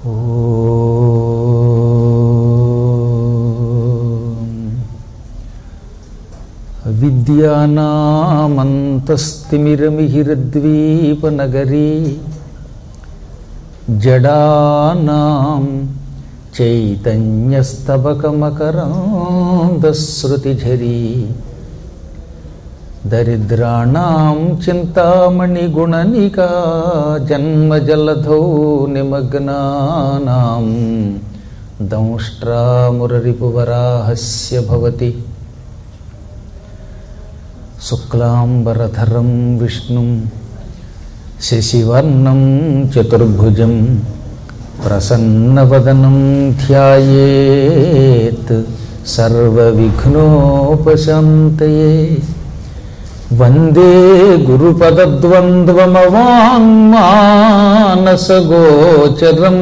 విద్యానామంతస్తిమిరమిహిరద్వీపనగరీ జడానాం చైతన్యస్తబకమకరాంధశ్రుతిఝరీ దరిద్రాణం చింతామణిగుణనికా జన్మజలధౌ నిమగ్నానాం దంష్ట్రామురరిపువరాహస్య భవతి శుక్లాంబరధరం విష్ణుం శశివర్ణం చతుర్భుజం ప్రసన్నవదనం ధ్యాయేత్ సర్వవిఘ్నోపశాంతయే వందే గురుపదద్వంద్వమవాङ्మానసగోచరం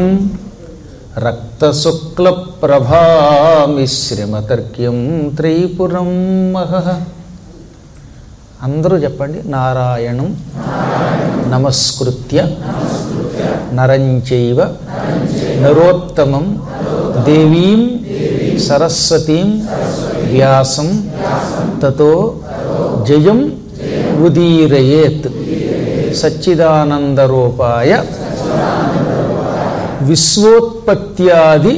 రక్తశుక్లప్రభామిశ్రమతర్క్యం త్రైపురం మహః అందరూ చెప్పండి నారాయణం నమస్కృత్య నరంచైవ నరోత్తమం దేవీం సరస్వతీం వ్యాసం తతో జయం ఉదీరయేత్ సచ్చిదానందరూపాయ విశ్వోత్పత్యాది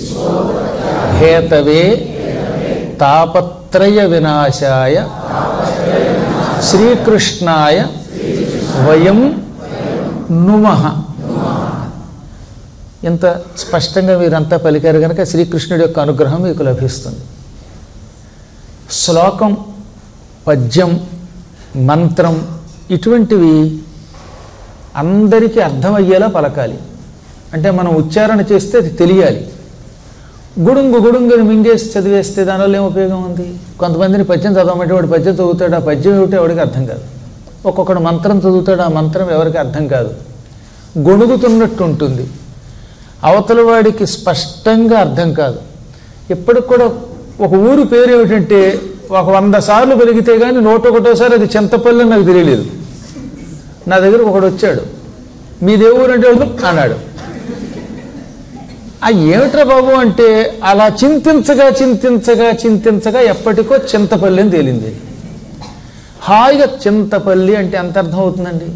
హేతవే తాపత్రయ వినాశాయ శ్రీకృష్ణాయ వయం నుమ ఇంత స్పష్టంగా మీరంతా పలికారు కనుక శ్రీకృష్ణుడి యొక్క అనుగ్రహం మీకు లభిస్తుంది శ్లోకం పద్యం మంత్రం ఇటువంటివి అందరికీ అర్థమయ్యేలా పలకాలి అంటే మనం ఉచ్చారణ చేస్తే అది తెలియాలి గుడుంగు గుడుంగుని మింగేసి చదివేస్తే దానివల్ల ఏం ఉపయోగం ఉంది కొంతమందిని పద్యం చదవమంటే వాడు పద్యం చదువుతాడు ఆ పద్యం ఏమిటో ఎవడికి అర్థం కాదు ఒక్కొక్కడు మంత్రం చదువుతాడు ఆ మంత్రం ఎవరికి అర్థం కాదు గొణుగుతున్నట్టు ఉంటుంది అవతల వాడికి స్పష్టంగా అర్థం కాదు ఇప్పటికి కూడా ఒక ఊరు పేరు ఏమిటంటే ఒక వంద సార్లు పెరిగితే కానీ నూట ఒకటోసారి అది చింతపల్లి అని నాకు తెలియలేదు నా దగ్గర ఒకడు వచ్చాడు మీ దేవుడు అంటే అన్నాడు ఆ ఏమిట్రా బాబు అంటే అలా చింతించగా చింతించగా చింతించగా ఎప్పటికో చింతపల్లి అని తేలింది హాయిగా చింతపల్లి అంటే ఎంత అర్థం అవుతుందండి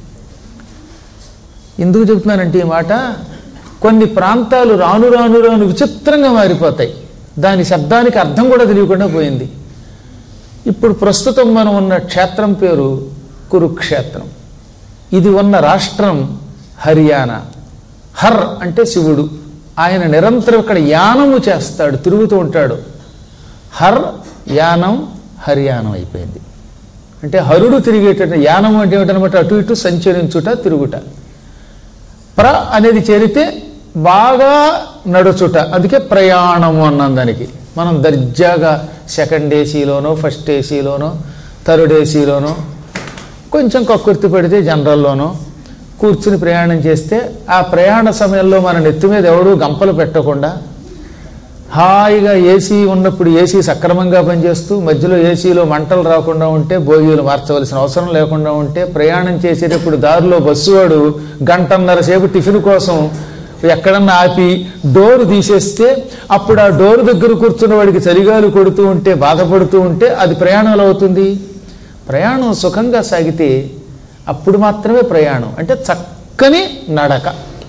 ఎందుకు చెప్తున్నానంటే ఈ మాట కొన్ని ప్రాంతాలు రాను రాను రాను విచిత్రంగా మారిపోతాయి దాని శబ్దానికి అర్థం కూడా తెలియకుండా పోయింది ఇప్పుడు ప్రస్తుతం మనం ఉన్న క్షేత్రం పేరు కురుక్షేత్రం ఇది ఉన్న రాష్ట్రం హర్యానా హర్ అంటే శివుడు ఆయన నిరంతరం ఇక్కడ యానము చేస్తాడు తిరుగుతూ ఉంటాడు హర్ యానం హర్యానం అయిపోయింది అంటే హరుడు తిరిగేటట్టు యానం అంటే ఏమిటనమాట అటు ఇటు సంచరించుట తిరుగుట ప్ర అనేది చేరితే బాగా నడుచుట అందుకే ప్రయాణము అన్నాం దానికి మనం దర్జాగా సెకండ్ ఏసీలోనో ఫస్ట్ ఏసీలోనో థర్డ్ ఏసీలోనో కొంచెం కక్కుర్తి పెడితే జనరల్లోనో కూర్చుని ప్రయాణం చేస్తే ఆ ప్రయాణ సమయంలో మన నెత్తి మీద ఎవడూ గంపలు పెట్టకుండా హాయిగా ఏసీ ఉన్నప్పుడు ఏసీ సక్రమంగా పనిచేస్తూ మధ్యలో ఏసీలో మంటలు రాకుండా ఉంటే బోగీలు మార్చవలసిన అవసరం లేకుండా ఉంటే ప్రయాణం చేసేటప్పుడు దారిలో బస్సు వాడు గంటన్నర సేపు టిఫిన్ కోసం ఎక్కడన్నా ఆపి డోర్ తీసేస్తే అప్పుడు ఆ డోర్ దగ్గర కూర్చున్న వాడికి చలిగాలు కొడుతూ ఉంటే బాధపడుతూ ఉంటే అది ప్రయాణంలో అవుతుంది ప్రయాణం సుఖంగా సాగితే అప్పుడు మాత్రమే ప్రయాణం అంటే చక్కని నడక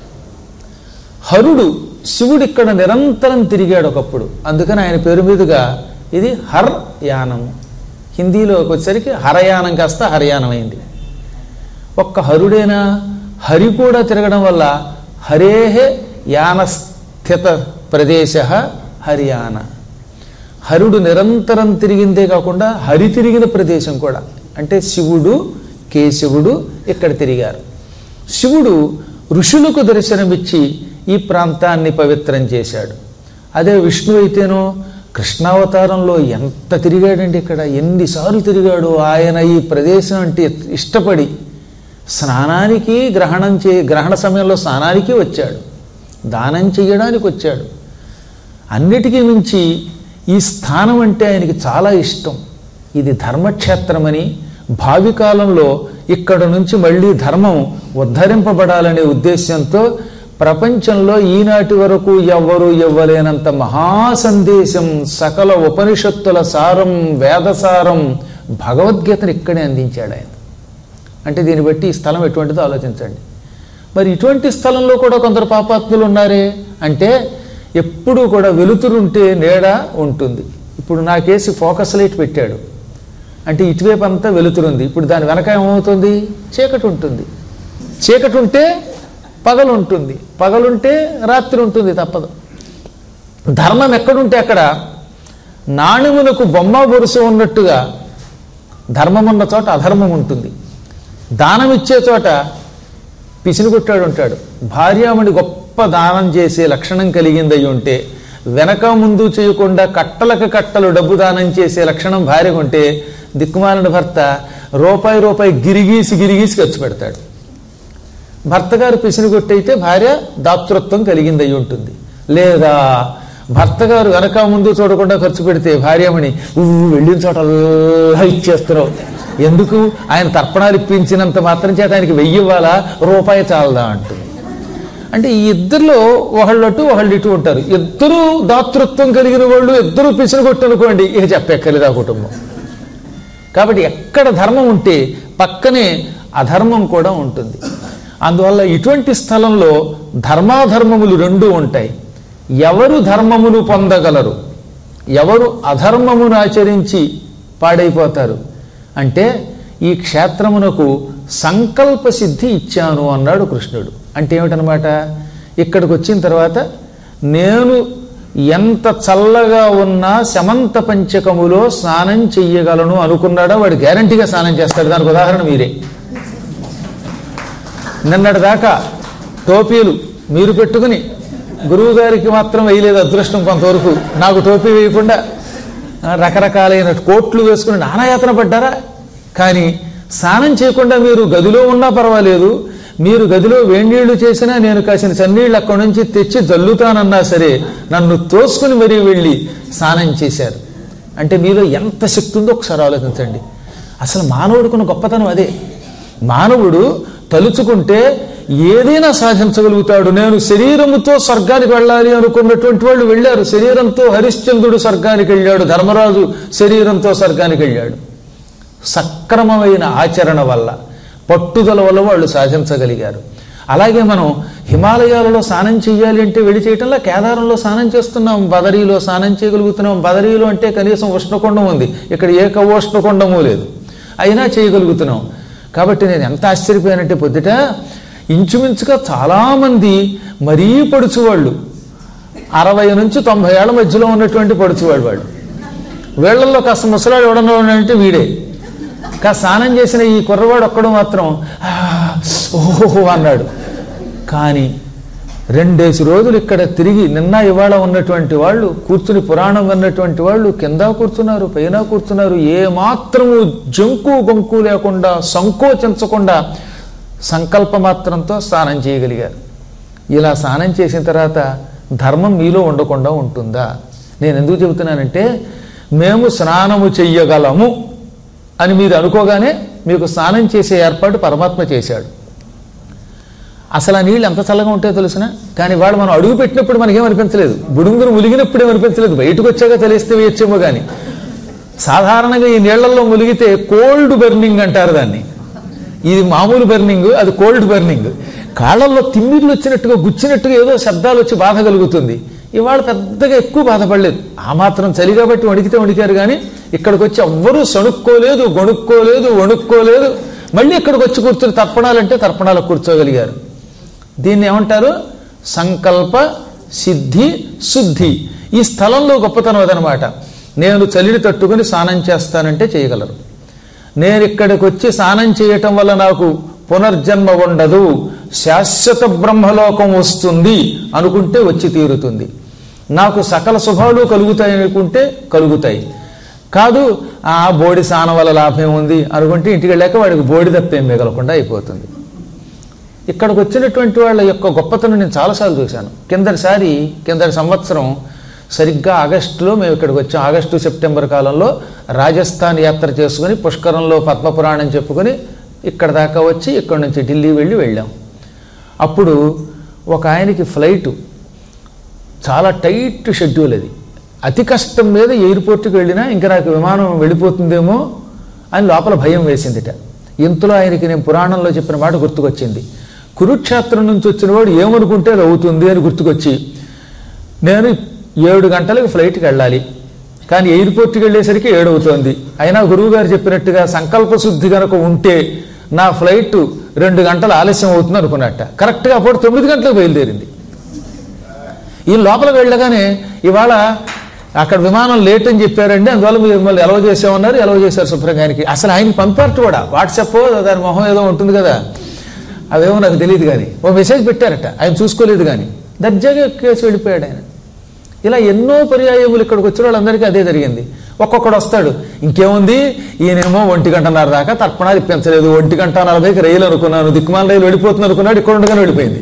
హరుడు శివుడు ఇక్కడ నిరంతరం తిరిగాడు ఒకప్పుడు అందుకని ఆయన పేరు మీదుగా ఇది హర్ యానము హిందీలోకి వచ్చేసరికి హరయానం కాస్త హర్యానం అయింది ఒక్క హరుడేనా హరి కూడా తిరగడం వల్ల హరేహే యానస్థిత ప్రదేశ హర్యానా హరుడు నిరంతరం తిరిగిందే కాకుండా హరి తిరిగిన ప్రదేశం కూడా అంటే శివుడు కేశవుడు ఇక్కడ తిరిగారు శివుడు ఋషులకు దర్శనమిచ్చి ఈ ప్రాంతాన్ని పవిత్రం చేశాడు అదే విష్ణు అయితేనో కృష్ణావతారంలో ఎంత తిరిగాడండి ఇక్కడ ఎన్నిసార్లు తిరిగాడు ఆయన ఈ ప్రదేశం అంటే ఇష్టపడి స్నానానికి గ్రహణం చే గ్రహణ సమయంలో స్నానానికి వచ్చాడు దానం చేయడానికి వచ్చాడు అన్నిటికీ మించి ఈ స్థానం అంటే ఆయనకి చాలా ఇష్టం ఇది ధర్మక్షేత్రమని భావి కాలంలో ఇక్కడ నుంచి మళ్ళీ ధర్మం ఉద్ధరింపబడాలనే ఉద్దేశంతో ప్రపంచంలో ఈనాటి వరకు ఎవ్వరూ ఇవ్వలేనంత మహాసందేశం సకల ఉపనిషత్తుల సారం వేదసారం భగవద్గీతను ఇక్కడే అందించాడు ఆయన అంటే దీన్ని బట్టి ఈ స్థలం ఎటువంటిదో ఆలోచించండి మరి ఇటువంటి స్థలంలో కూడా కొందరు పాపాత్ములు ఉన్నారే అంటే ఎప్పుడూ కూడా వెలుతురుంటే నీడ ఉంటుంది ఇప్పుడు నాకేసి ఫోకస్ లైట్ పెట్టాడు అంటే ఇటువైపు అంతా వెలుతురుంది ఇప్పుడు దాని వెనక ఏమవుతుంది చీకటి ఉంటుంది చీకటి ఉంటే పగలు ఉంటుంది పగలుంటే రాత్రి ఉంటుంది తప్పదు ధర్మం ఎక్కడుంటే అక్కడ నాణ్యమునకు బొమ్మ బొరుసు ఉన్నట్టుగా ధర్మం ఉన్న చోట అధర్మం ఉంటుంది దానం ఇచ్చే చోట పిసినిగుట్టాడు ఉంటాడు భార్యామణి గొప్ప దానం చేసే లక్షణం కలిగింది అయి ఉంటే వెనక ముందు చేయకుండా కట్టలకు కట్టలు డబ్బు దానం చేసే లక్షణం భార్యకు ఉంటే దిక్కుమాలిన భర్త రూపాయి రూపాయి గిరిగీసి గిరిగీసి ఖర్చు పెడతాడు భర్త గారు పిసినిగొట్టయితే భార్య దాతృత్వం కలిగింది అయి ఉంటుంది లేదా భర్త గారు వెనక ముందు చూడకుండా ఖర్చు పెడితే భార్యమణి "ఉవ్వు, వెళ్ళిన చోట అల్లా ఇచ్చేస్తున్నావు ఎందుకు ఆయన తర్పణాలు ఇప్పించినంత మాత్రం చేత ఆయనకి వెయ్యి ఇవ్వాలా రూపాయి చాలదా అంటుంది అంటే ఈ ఇద్దరిలో ఒకళ్ళు అటు ఒకళ్ళు ఇటు ఉంటారు ఇద్దరు దాతృత్వం కలిగిన వాళ్ళు ఇద్దరు పిసినగొట్టు అనుకోండి ఇక చెప్పెక్కర్లేదు ఆ కుటుంబం కాబట్టి ఎక్కడ ధర్మం ఉంటే పక్కనే అధర్మం కూడా ఉంటుంది అందువల్ల ఇటువంటి స్థలంలో ధర్మాధర్మములు రెండూ ఉంటాయి ఎవరు ధర్మమును పొందగలరు ఎవరు అధర్మమును ఆచరించి పాడైపోతారు అంటే ఈ క్షేత్రమునకు సంకల్ప సిద్ధి ఇచ్చాను అన్నాడు కృష్ణుడు అంటే ఏమిటనమాట ఇక్కడికి వచ్చిన తర్వాత నేను ఎంత చల్లగా ఉన్నా శమంత పంచకములో స్నానం చెయ్యగలను అనుకున్నాడో వాడు గ్యారంటీగా స్నానం చేస్తాడు దానికి ఉదాహరణ మీరే నిన్నటి దాకా టోపీలు మీరు పెట్టుకుని గురువు గారికి మాత్రం వేయలేదు అదృష్టం కొంతవరకు నాకు టోపీ వేయకుండా ఆ, రకరకాలైన కోట్లు వేసుకుని నానాయాతన పడ్డారా కానీ స్నానం చేయకుండా మీరు గదిలో ఉన్నా పర్వాలేదు మీరు గదిలో వేణీళ్లు చేసినా నేను కాసిన చన్నీళ్ళు అక్కడి నుంచి తెచ్చి జల్లుతానన్నా సరే నన్ను తోసుకుని మరీ వెళ్ళి స్నానం చేశారు అంటే మీలో ఎంత శక్తి ఉందో ఒకసారి ఆలోచించండి అసలు మానవుడికున్న గొప్పతనం అదే మానవుడు తలుచుకుంటే ఏదైనా సాధించగలుగుతాడు నేను శరీరముతో స్వర్గానికి వెళ్ళాలి అనుకున్నటువంటి వాళ్ళు వెళ్ళారు శరీరంతో హరిశ్చంద్రుడు స్వర్గానికి వెళ్ళాడు ధర్మరాజు శరీరంతో స్వర్గానికి వెళ్ళాడు సక్రమమైన ఆచరణ వల్ల పట్టుదల వల్ల వాళ్ళు సాధించగలిగారు అలాగే మనం హిమాలయాలలో స్నానం చేయాలి అంటే వెళ్ళి చేయటంలో కేదారంలో స్నానం చేస్తున్నాం బదరీలో స్నానం చేయగలుగుతున్నాం బదరీలో అంటే కనీసం ఉష్ణకుండం ఉంది ఇక్కడ ఏక ఉష్ణకుండము లేదు అయినా చేయగలుగుతున్నాం కాబట్టి నేను ఎంత ఆశ్చర్యపోయానంటే పొద్దుట ఇంచుమించుగా చాలామంది మరీ పడుచువాళ్ళు అరవై నుంచి తొంభై ఏళ్ల మధ్యలో ఉన్నటువంటి పడుచువాడు వాళ్ళు వీళ్ళల్లో కాస్త ముసలాడు ఎవడన్నా ఉన్నాడంటే వీడే కాస్త స్నానం చేసిన ఈ కుర్రవాడు ఒక్కడు మాత్రం "ఆ, ఓహో అన్నాడు కానీ రెండేసి రోజులు ఇక్కడ తిరిగి నిన్న ఇవాళ ఉన్నటువంటి వాళ్ళు కూర్చుని పురాణం విన్నటువంటి వాళ్ళు కింద కూర్చున్నారు పైన కూర్చున్నారు ఏ మాత్రము జంకు గొంకు లేకుండా సంకోచించకుండా సంకల్ప మాత్రంతో స్నానం చేయగలిగారు ఇలా స్నానం చేసిన తర్వాత ధర్మం మీలో ఉండకుండా ఉంటుందా నేను ఎందుకు చెబుతున్నానంటే మేము స్నానము చెయ్యగలము అని మీరు అనుకోగానే మీకు స్నానం చేసే ఏర్పాటు పరమాత్మ చేశాడు అసలు ఆ నీళ్ళు ఎంత చల్లగా ఉంటాయో తెలిసిన కానీ వాడు మనం అడుగు పెట్టినప్పుడు మనకేం అనిపించలేదు బుడుంగును ములిగినప్పుడు ఏం అనిపించలేదు బయటకు వచ్చాక తెలిస్తే వేయచ్చేమో కానీ సాధారణంగా ఈ నీళ్లలో ములిగితే కోల్డ్ బర్నింగ్ అంటారు దాన్ని ఇది మామూలు బర్నింగ్ అది కోల్డ్ బర్నింగ్ కాళ్ళల్లో తిమ్మిర్లు వచ్చినట్టుగా గుచ్చినట్టుగా ఏదో శబ్దాలు వచ్చి బాధ కలుగుతుంది ఇవాళ పెద్దగా ఎక్కువ బాధపడలేదు ఆ మాత్రం చలి కాబట్టి వణికితే వణికారు కానీ ఇక్కడికి వచ్చి ఎవ్వరూ సణుక్కోలేదు గొణుక్కోలేదు వణుక్కోలేదు మళ్ళీ ఇక్కడికి వచ్చి కూర్చుని తర్పణాలంటే తర్పణాలకు కూర్చోగలిగారు దీన్ని ఏమంటారు సంకల్ప సిద్ధి శుద్ధి ఈ స్థలంలో గొప్పతనం అదనమాట నేను చలిని తట్టుకుని స్నానం చేస్తానంటే చేయగలరు నేను ఇక్కడికి వచ్చి స్నానం చేయటం వల్ల నాకు పునర్జన్మ ఉండదు శాశ్వత బ్రహ్మలోకం వస్తుంది అనుకుంటే వచ్చి తీరుతుంది నాకు సకల శుభాలు కలుగుతాయి అనుకుంటే కలుగుతాయి కాదు ఆ బోడి స్నానం వల్ల లాభం ఉంది అనుకుంటే ఇంటికి వెళ్ళాక వాడికి బోడి తప్పేం మిగలకుండా అయిపోతుంది ఇక్కడికి వచ్చినటువంటి వాళ్ళ యొక్క గొప్పతనం నేను చాలాసార్లు చూశాను కిందటిసారి కిందటి సంవత్సరం సరిగ్గా ఆగస్టులో మేము ఇక్కడికి వచ్చాం ఆగస్టు సెప్టెంబర్ కాలంలో రాజస్థాన్ యాత్ర చేసుకుని పుష్కరంలో పద్మపురాణం చెప్పుకొని ఇక్కడ దాకా వచ్చి ఇక్కడ నుంచి ఢిల్లీ వెళ్ళి వెళ్ళాం అప్పుడు ఒక ఆయనకి ఫ్లైటు చాలా టైట్ షెడ్యూల్ అది అతి కష్టం మీద ఎయిర్పోర్ట్కి వెళ్ళినా ఇంకా నాకు విమానం వెళ్ళిపోతుందేమో అని లోపల భయం వేసిందిట ఇంతలో ఆయనకి నేను పురాణంలో చెప్పిన మాట గుర్తుకొచ్చింది కురుక్షేత్రం నుంచి వచ్చిన వాడు ఏమనుకుంటే అది అవుతుంది అని గుర్తుకొచ్చి నేను ఏడు గంటలకు ఫ్లైట్కి వెళ్ళాలి కానీ ఎయిర్పోర్ట్కి వెళ్ళేసరికి ఏడు అవుతోంది అయినా గురువుగారు చెప్పినట్టుగా సంకల్ప శుద్ధి కనుక ఉంటే నా ఫ్లైట్ రెండు గంటలు ఆలస్యం అవుతుంది అనుకున్నట్ట కరెక్ట్గా అప్పుడు తొమ్మిది గంటలకు బయలుదేరింది ఈ లోపలికి వెళ్ళగానే ఇవాళ అక్కడ విమానం లేట్ అని చెప్పారండి అందువల్ల మీరు మిమ్మల్ని ఎలవ చేసామన్నారు ఎలవ చేశారు శుభ్రంగా ఆయనకి అసలు ఆయనకి పంపారట కూడా వాట్సాప్ దాని మొహం ఏదో ఉంటుంది కదా అవేమో నాకు తెలియదు కానీ ఓ మెసేజ్ పెట్టారట ఆయన చూసుకోలేదు కానీ దర్జాగా కేసు వెళ్ళిపోయాడు ఆయన ఇలా ఎన్నో పర్యాయములు ఇక్కడికి వచ్చిన వాళ్ళందరికీ అదే జరిగింది ఒక్కొక్కడు వస్తాడు ఇంకేముంది ఈయనేమో ఒంటి గంటన్నర దాకా తర్పణాలు ఇప్పించలేదు ఒంటి గంట నలభైకి రైలు అనుకున్నాను దిక్కుమాల రైలు వెళ్ళిపోతుంది అనుకున్నాడు ఇక్కడ ఉండగానే వెళ్ళిపోయింది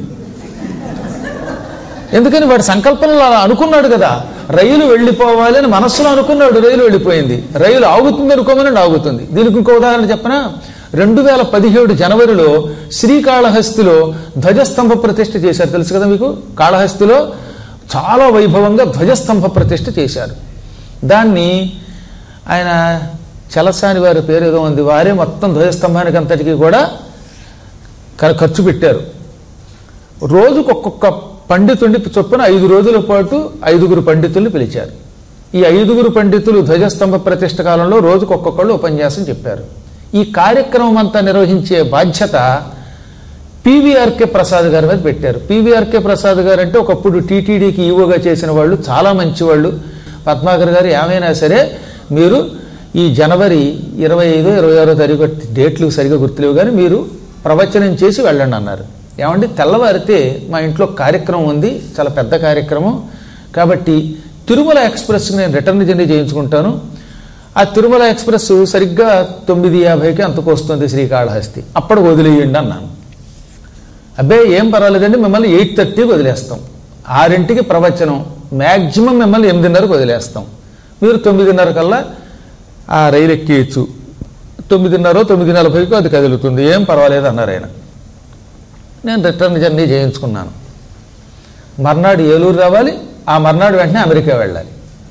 ఎందుకని వాడి సంకల్పంలో అలా అనుకున్నాడు కదా రైలు వెళ్ళిపోవాలి అని మనస్సులో అనుకున్నాడు రైలు వెళ్ళిపోయింది రైలు ఆగుతుంది అనుకోమని ఆగుతుంది దీనికి ఇంకో ఉదాహరణ చెప్పనా రెండు వేల పదిహేడు జనవరిలో శ్రీకాళహస్తిలో ధ్వజస్తంభ ప్రతిష్ఠ చేశారు తెలుసు కదా మీకు కాళహస్తిలో చాలా వైభవంగా ధ్వజస్తంభ ప్రతిష్ఠ చేశారు దాన్ని ఆయన చలసాని వారి పేరు ఏదో ఉంది వారే మొత్తం ధ్వజస్తంభానికి అంతటికీ కూడా ఖ- ఖర్చు పెట్టారు రోజుకు ఒక్కొక్క పండితుడిని చొప్పున ఐదు రోజుల పాటు ఐదుగురు పండితుల్ని పిలిచారు ఈ ఐదుగురు పండితులు ధ్వజస్తంభ ప్రతిష్ఠ కాలంలో రోజుకు ఒక్కొక్కళ్ళు ఉపన్యాసం చెప్పారు ఈ కార్యక్రమం అంతా నిర్వహించే బాధ్యత పీవీఆర్కే ప్రసాద్ గారి మీద పెట్టారు పీవీఆర్కే ప్రసాద్ గారు అంటే ఒకప్పుడు టీటీడీకి ఈవోగా చేసిన వాళ్ళు చాలా మంచివాళ్ళు పద్మాకర్ గారు ఏమైనా సరే మీరు ఈ జనవరి ఇరవై ఐదు ఇరవై ఆరో తారీఖు డేట్లు సరిగా గుర్తులేవు కానీ మీరు ప్రవచనం చేసి వెళ్ళండి అన్నారు ఏమండి తెల్లవారితే మా ఇంట్లో కార్యక్రమం ఉంది చాలా పెద్ద కార్యక్రమం కాబట్టి తిరుమల ఎక్స్ప్రెస్కి నేను రిటర్న్ జర్నీ చేయించుకుంటాను ఆ తిరుమల ఎక్స్ప్రెస్ సరిగ్గా తొమ్మిది యాభైకి అంతకు వస్తుంది శ్రీకాళహస్తి అప్పుడు వదిలేయండి అన్నాను అబ్బే ఏం పర్వాలేదండి మిమ్మల్ని ఎయిట్ థర్టీకి వదిలేస్తాం ఆరింటికి ప్రవచనం మ్యాక్సిమం మిమ్మల్ని ఎనిమిదిన్నరకు వదిలేస్తాం మీరు తొమ్మిదిన్నర కల్లా ఆ రైలు ఎక్కేయచ్చు తొమ్మిదిన్నర తొమ్మిది నలభైకి అది కదులుతుంది ఏం పర్వాలేదు అన్నారు ఆయన నేను రిటర్న్ జర్నీ చేయించుకున్నాను మర్నాడు ఏలూరు రావాలి ఆ మర్నాడు వెంటనే అమెరికా వెళ్ళాలి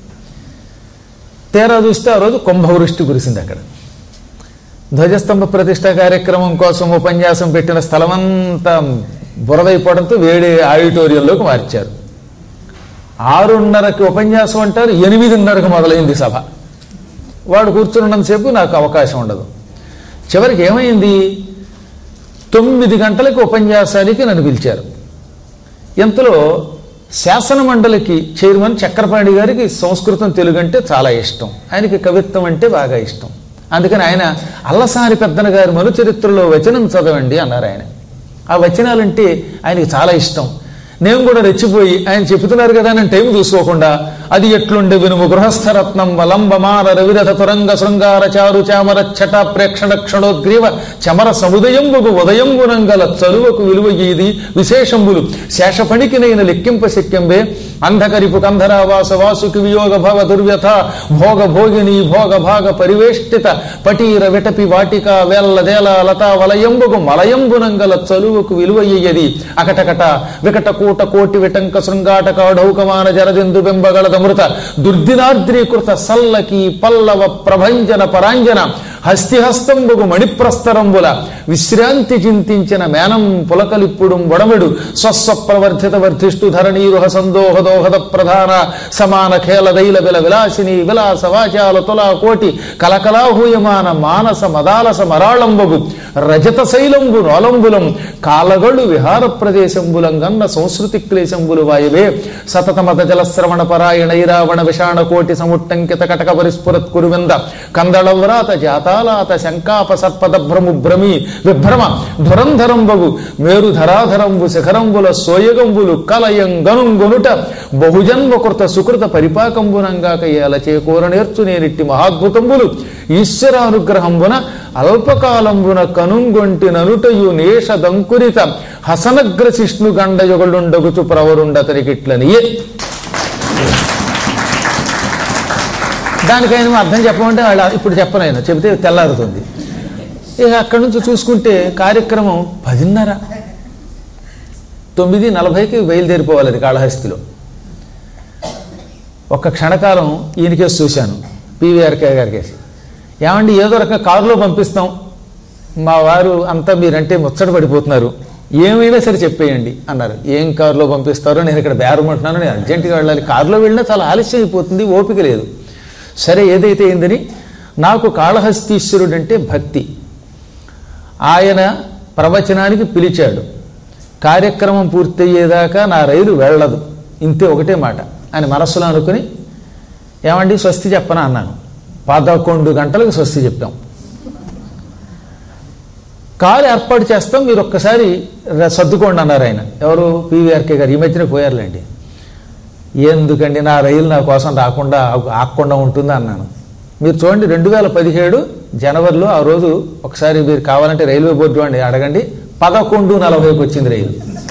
తీరా చూస్తే ఆ రోజు కుంభవృష్టి కురిసింది అక్కడ ధ్వజస్తంభ ప్రతిష్ట కార్యక్రమం కోసం ఉపన్యాసం పెట్టిన స్థలమంతా బురదైపోవడంతో వేడి ఆడిటోరియంలోకి మార్చారు ఆరున్నరకి ఉపన్యాసం అంటారు ఎనిమిదిన్నరకు మొదలైంది సభ వాడు కూర్చున్నంతసేపు నాకు అవకాశం ఉండదు చివరికి ఏమైంది తొమ్మిది గంటలకు ఉపన్యాసానికి నన్ను పిలిచారు ఇంతలో శాసన మండలికి చైర్మన్ చక్రపాణి గారికి సంస్కృతం తెలుగు అంటే చాలా ఇష్టం ఆయనకి కవిత్వం అంటే బాగా ఇష్టం అందుకని ఆయన అల్లసారి పెద్దన గారి మనుచరిత్రలో వచనం చదవండి అన్నారు ఆయన ఆ వచనాలంటే ఆయనకి చాలా ఇష్టం నేను కూడా రెచ్చిపోయి ఆయన చెబుతున్నారు కదా నేను టైం చూసుకోకుండా అది ఎట్లుండే వినుము గృహస్థరత్నం వలంబమార రవిరథ తురంగ శృంగార చారు చామర చట ప్రేక్షణ క్షణోద్గ్రీవ చమర సముదయంబుగు ఉదయంబునంగల చలువకు విలువ ఇది విశేషంబులు శేషపణికి నేను లెక్కింప శక్యంబే అంధకరిపు కంధరావాస వాసుకి వియోగ భవ దుర్వ్యథ భోగ భోగిని భోగ భాగ పరివేష్టిత పటీర విటపి వాటిక వేల్ల దేల లతా వలయంబుగు మలయంబునంగల చలువకు విలువయ్యది అకటకట వికట కూట కోటి విటంక శృంగాటక ఢౌకమాన జరదిందు బింబగళదమృత దుర్దినాద్రీకృత సల్లకి పల్లవ ప్రభంజన పరాంజన హస్తిహస్తంబుగు మణిప్రస్తరంబుల విశ్రాంతి చింతించిన మేనం పులకలిప్పుడు వడమిడు స్వస్వ ప్రవర్ధిత వర్ధిష్టు ధరణీరుహ సందోహ దోహద ప్రధాన సమాన ఖేల దైల విల విలాసిని విలాస వాచాల తులా కోటి కలకలాహూయమాన మానస మదాలస మరాళంబగు రజత శైలంబు నోలంబులం కాలగళ్ళు విహార ప్రదేశంబులం గన్న సంస్కృతి క్లేశంబులు వాయువే సతతమత జలశ్రవణ పరాయణ ఐరావణ విషాణ కోటి సముట్టంకిత కటక పరిస్ఫురత్ కురువింద కందళవ్రాత జాతాలాత శంకాప సర్పదభ్రము భ్రమి విభ్రమ ధురంధరంబగు మేరు ధరాధరంబు శిఖరంబుల సోయగంబులు కలయం గనుంగొనుట బహుజన్మ కృత సుకృత పరిపాకంబునంగాక ఏల చేకూర నేర్చు నేనిట్టి మహాద్భుతంబులు ఈశ్వరానుగ్రహంబున అల్పకాలంబున కనుంగొంటి ననుటయు నేష దంకురిత హసనగ్రశిష్ణు గండయుగలుండగుచు ప్రవరుండతనికిట్లనియే దానికైనా అర్థం చెప్పమంటే వాళ్ళు ఇప్పుడు చెప్పను ఆయన చెబితే తెల్లారుతుంది ఇక అక్కడి నుంచి చూసుకుంటే కార్యక్రమం పదిన్నర తొమ్మిది నలభైకి బయలుదేరిపోవాలి అది కాళహస్తిలో ఒక్క క్షణకాలం ఈయనకేసి చూశాను పీవీఆర్కే గారికేసి ఏమండి ఏదో రకంగా కారులో పంపిస్తాం మా వారు అంతా మీరంటే ముచ్చట పడిపోతున్నారు ఏమైనా సరే చెప్పేయండి అన్నారు ఏం కారులో పంపిస్తారో నేను ఇక్కడ బేరమంటున్నాను నేను అర్జెంటుగా వెళ్ళాలి కారులో వెళ్ళినా చాలా ఆలస్యం అయిపోతుంది ఓపిక లేదు సరే ఏదైతే అయిందని నాకు కాళహస్తీశ్వరుడు అంటే భక్తి ఆయన ప్రవచనానికి పిలిచాడు కార్యక్రమం పూర్తయ్యేదాకా నా రైలు వెళ్ళదు ఇంతే ఒకటే మాట అని మనస్సులో అనుకుని ఏమండి స్వస్తి చెప్పనా అన్నాను పదకొండు గంటలకు స్వస్తి చెప్పాం కారు ఏర్పాటు చేస్తాం మీరు ఒక్కసారి ర- సర్దుకోండి అన్నారు ఆయన ఎవరు పీవీఆర్కే గారు ఈ మధ్యన పోయారులేండి ఎందుకండి నా రైలు నా కోసం రాకుండా ఆగు- ఆగకుండా ఉంటుంది అన్నాను మీరు చూడండి రెండు వేల పదిహేడు జనవరిలో ఆ రోజు ఒకసారి మీరు కావాలంటే రైల్వే బోర్డు అండి అడగండి పదకొండు నలభైకి వచ్చింది రైలు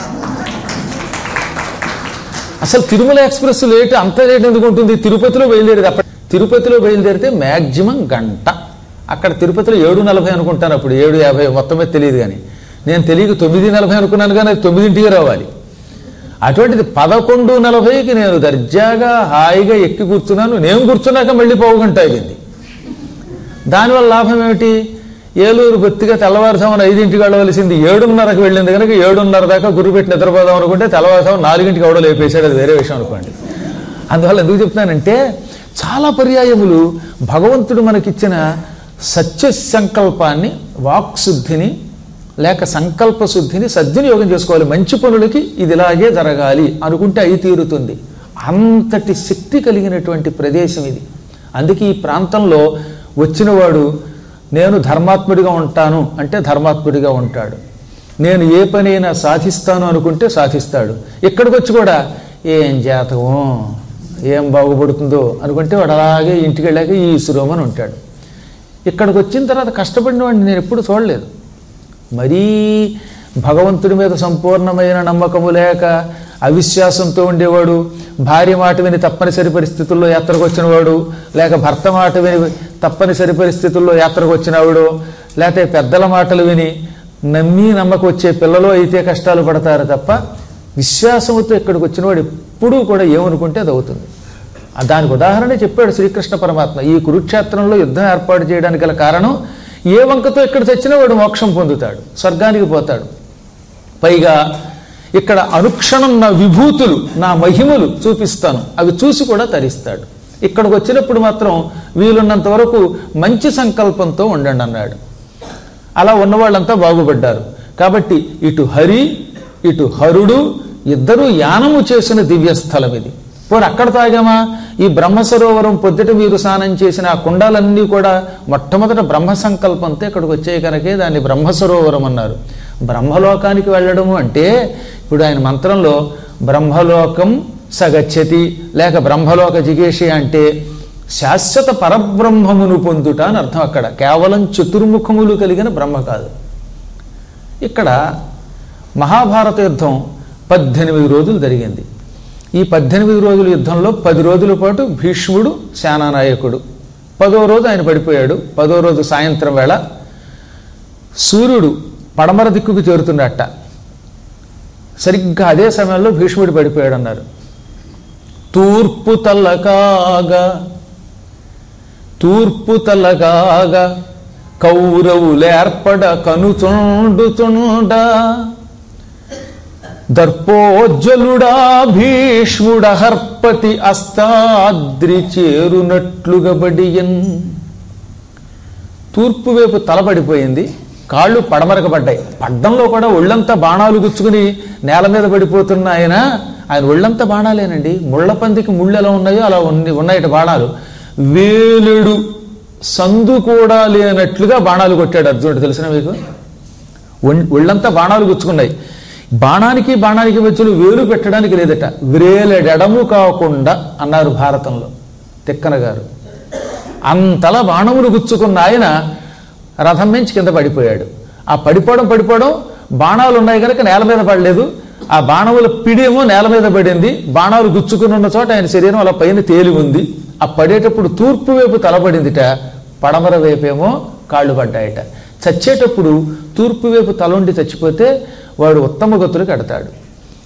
అసలు తిరుమల ఎక్స్ప్రెస్ లేట్ అంత లేట్ ఎందుకు ఉంటుంది తిరుపతిలో బయలుదేరేది అప్పటి తిరుపతిలో బయలుదేరితే మ్యాక్సిమం గంట అక్కడ తిరుపతిలో ఏడు నలభై అనుకుంటాను అప్పుడు ఏడు యాభై మొత్తమే తెలియదు కానీ నేను తెలియక తొమ్మిది నలభై అనుకున్నాను కానీ అది తొమ్మిదింటికి రావాలి అటువంటిది పదకొండు నలభైకి నేను దర్జాగా హాయిగా ఎక్కి కూర్చున్నాను నేను కూర్చున్నాక మళ్ళీ పావు గంట అయింది దానివల్ల లాభం ఏమిటి ఏలూరు బొత్తిగా తెల్లవారుజామున ఐదింటికి వెళ్ళవలసింది ఏడున్నరకు వెళ్ళింది కనుక ఏడున్నర దాకా గురుపెట్టి నిద్రపోదాం అనుకుంటే తెల్లవారుజామున నాలుగింటికి ఎవడో లేపేశాడు అది వేరే విషయం అనుకోండి అందువల్ల ఎందుకు చెప్తున్నానంటే చాలా పర్యాయములు భగవంతుడు మనకిచ్చిన సత్య సంకల్పాన్ని వాక్శుద్ధిని లేక సంకల్ప శుద్ధిని సద్వినియోగం చేసుకోవాలి మంచి పనులకి ఇది ఇలాగే జరగాలి అనుకుంటే అయి తీరుతుంది అంతటి శక్తి కలిగినటువంటి ప్రదేశం ఇది అందుకే ఈ ప్రాంతంలో వచ్చినవాడు నేను ధర్మాత్ముడిగా ఉంటాను అంటే ధర్మాత్ముడిగా ఉంటాడు నేను ఏ పనైనా సాధిస్తాను అనుకుంటే సాధిస్తాడు ఇక్కడికి వచ్చి కూడా ఏం జాతకం ఏం బాగుపడుతుందో అనుకుంటే వాడు అలాగే ఇంటికి వెళ్ళాక ఈ సురోమని ఉంటాడు ఇక్కడికి వచ్చిన తర్వాత కష్టపడిన వాడిని నేను ఎప్పుడు చూడలేదు మరీ భగవంతుడి మీద సంపూర్ణమైన నమ్మకము లేక అవిశ్వాసంతో ఉండేవాడు భార్య మాట విని తప్పనిసరి పరిస్థితుల్లో యాత్రకు వచ్చినవాడు లేక భర్త మాట విని తప్పనిసరి పరిస్థితుల్లో యాత్రకు వచ్చినవాడు లేకపోతే పెద్దల మాటలు విని నమ్మి నమ్మకం వచ్చే పిల్లలు అయితే కష్టాలు పడతారు తప్ప విశ్వాసంతో ఇక్కడికి వచ్చినవాడు ఎప్పుడూ కూడా ఏమనుకుంటే అది అవుతుంది ఆ దానికి ఉదాహరణ చెప్పాడు శ్రీకృష్ణ పరమాత్మ ఈ కురుక్షేత్రంలో యుద్ధం ఏర్పాటు చేయడానికి గల కారణం ఏ వంకతో ఇక్కడ చచ్చినా వాడు మోక్షం పొందుతాడు స్వర్గానికి పోతాడు పైగా ఇక్కడ అనుక్షణం నా విభూతులు నా మహిమలు చూపిస్తాను అవి చూసి కూడా తరిస్తాడు ఇక్కడికి వచ్చినప్పుడు మాత్రం వీలున్నంత వరకు మంచి సంకల్పంతో ఉండండి అన్నాడు అలా ఉన్నవాళ్ళంతా బాగుపడ్డారు కాబట్టి ఇటు హరి ఇటు హరుడు ఇద్దరూ యానము చేసిన దివ్యస్థలం ఇది పోనీ అక్కడ తాగామా ఈ బ్రహ్మ సరోవరం పొద్దుట మీరు స్నానం చేసిన ఆ కుండాలన్నీ కూడా మొట్టమొదట బ్రహ్మ సంకల్పంతో ఇక్కడికి వచ్చాయి కనుకే దాన్ని బ్రహ్మ సరోవరం అన్నారు బ్రహ్మలోకానికి వెళ్ళడము అంటే ఇప్పుడు ఆయన మంత్రంలో బ్రహ్మలోకం సగచ్చతి లేక బ్రహ్మలోక జిగేషి అంటే శాశ్వత పరబ్రహ్మమును పొందుట అని అర్థం అక్కడ కేవలం చతుర్ముఖములు కలిగిన బ్రహ్మ కాదు ఇక్కడ మహాభారత యుద్ధం పద్దెనిమిది రోజులు జరిగింది ఈ పద్దెనిమిది రోజుల యుద్ధంలో పది రోజుల పాటు భీష్ముడు సేనానాయకుడు పదో రోజు ఆయన పడిపోయాడు పదో రోజు సాయంత్రం వేళ సూర్యుడు పడమర దిక్కుకు చేరుతున్నట్ట సరిగ్గా అదే సమయంలో భీష్ముడు పడిపోయాడు అన్నారు తూర్పు తల్లకాగా తూర్పు తల్లగాగా కౌరవులేర్పడ కనుచుండుచుండ దర్పోజ్వలుడా భీష్ముడ హర్పతి అస్తాద్రి చేరునట్లుగా బడియన్ తూర్పు వైపు తలపడిపోయింది కాళ్ళు పడమరక పడ్డాయి పడ్డంలో కూడా ఒళ్ళంతా బాణాలు గుచ్చుకుని నేల మీద పడిపోతున్న ఆయన ఆయన ఒళ్ళంతా బాణాలేనండి ముళ్ళ పందికి ముళ్ళు ఎలా ఉన్నాయో అలా ఉన్ని ఉన్నాయట బాణాలు వేలుడు సందు కూడా లేనట్లుగా బాణాలు కొట్టాడు అర్జునుడు తెలిసిన మీకు ఒం- ఒళ్ళంతా బాణాలు గుచ్చుకున్నాయి బాణానికి బాణానికి మధ్యలో వేలు పెట్టడానికి లేదట వ్రేలెడము కాకుండా అన్నారు భారతంలో తిక్కన గారు అంతలా బాణములు గుచ్చుకున్న ఆయన రథం మించి కింద పడిపోయాడు ఆ పడిపోవడం పడిపోవడం బాణాలు ఉన్నాయి కనుక నేల మీద పడలేదు ఆ బాణముల పిడేమో నేల మీద పడింది బాణాలు గుచ్చుకుని ఉన్న చోట ఆయన శరీరం అలా పైన తేలి ఉంది ఆ పడేటప్పుడు తూర్పు వైపు తలపడిందిట పడమర వైపేమో కాళ్ళు పడ్డాయట చచ్చేటప్పుడు తూర్పు వైపు తలండి చచ్చిపోతే వాడు ఉత్తమ గతులు కడతాడు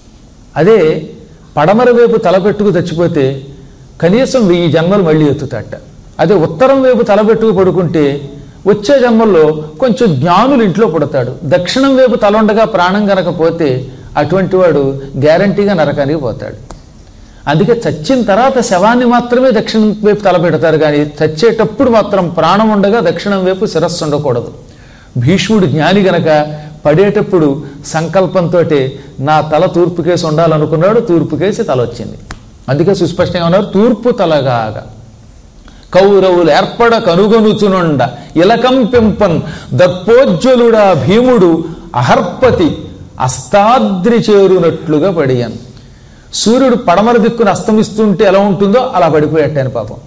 అదే పడమర వైపు తలపెట్టుకు చచ్చిపోతే కనీసం వెయ్యి జన్మలు మళ్ళీ ఎత్తుతాట అదే ఉత్తరం వైపు తలపెట్టుకు పడుకుంటే వచ్చే జన్మల్లో కొంచెం జ్ఞానులు ఇంట్లో పుడతాడు దక్షిణం వైపు తలండగా ప్రాణం గనక పోతే అటువంటి వాడు గ్యారంటీగా నరకానికి పోతాడు అందుకే చచ్చిన తర్వాత శవాన్ని మాత్రమే దక్షిణం వైపు తలపెడతారు కానీ చచ్చేటప్పుడు మాత్రం ప్రాణం ఉండగా దక్షిణం వైపు శిరస్సు ఉండకూడదు భీష్ముడు జ్ఞాని గనక పడేటప్పుడు సంకల్పంతో నా తల తూర్పుకేసి ఉండాలనుకున్నాడు తూర్పుకేసి తల వచ్చింది అందుకే సుస్పష్టంగా ఉన్నారు తూర్పు తలగాగా కౌరవులు ఏర్పడ కనుగొనుచునుండ ఇలకం పెంపన్ దర్పోజ్వలుడా భీముడు అహర్పతి అస్తాద్రి చేరునట్లుగా పడియాను సూర్యుడు పడమర దిక్కును అస్తమిస్తుంటే ఎలా ఉంటుందో అలా పడిపోయాటాను పాపం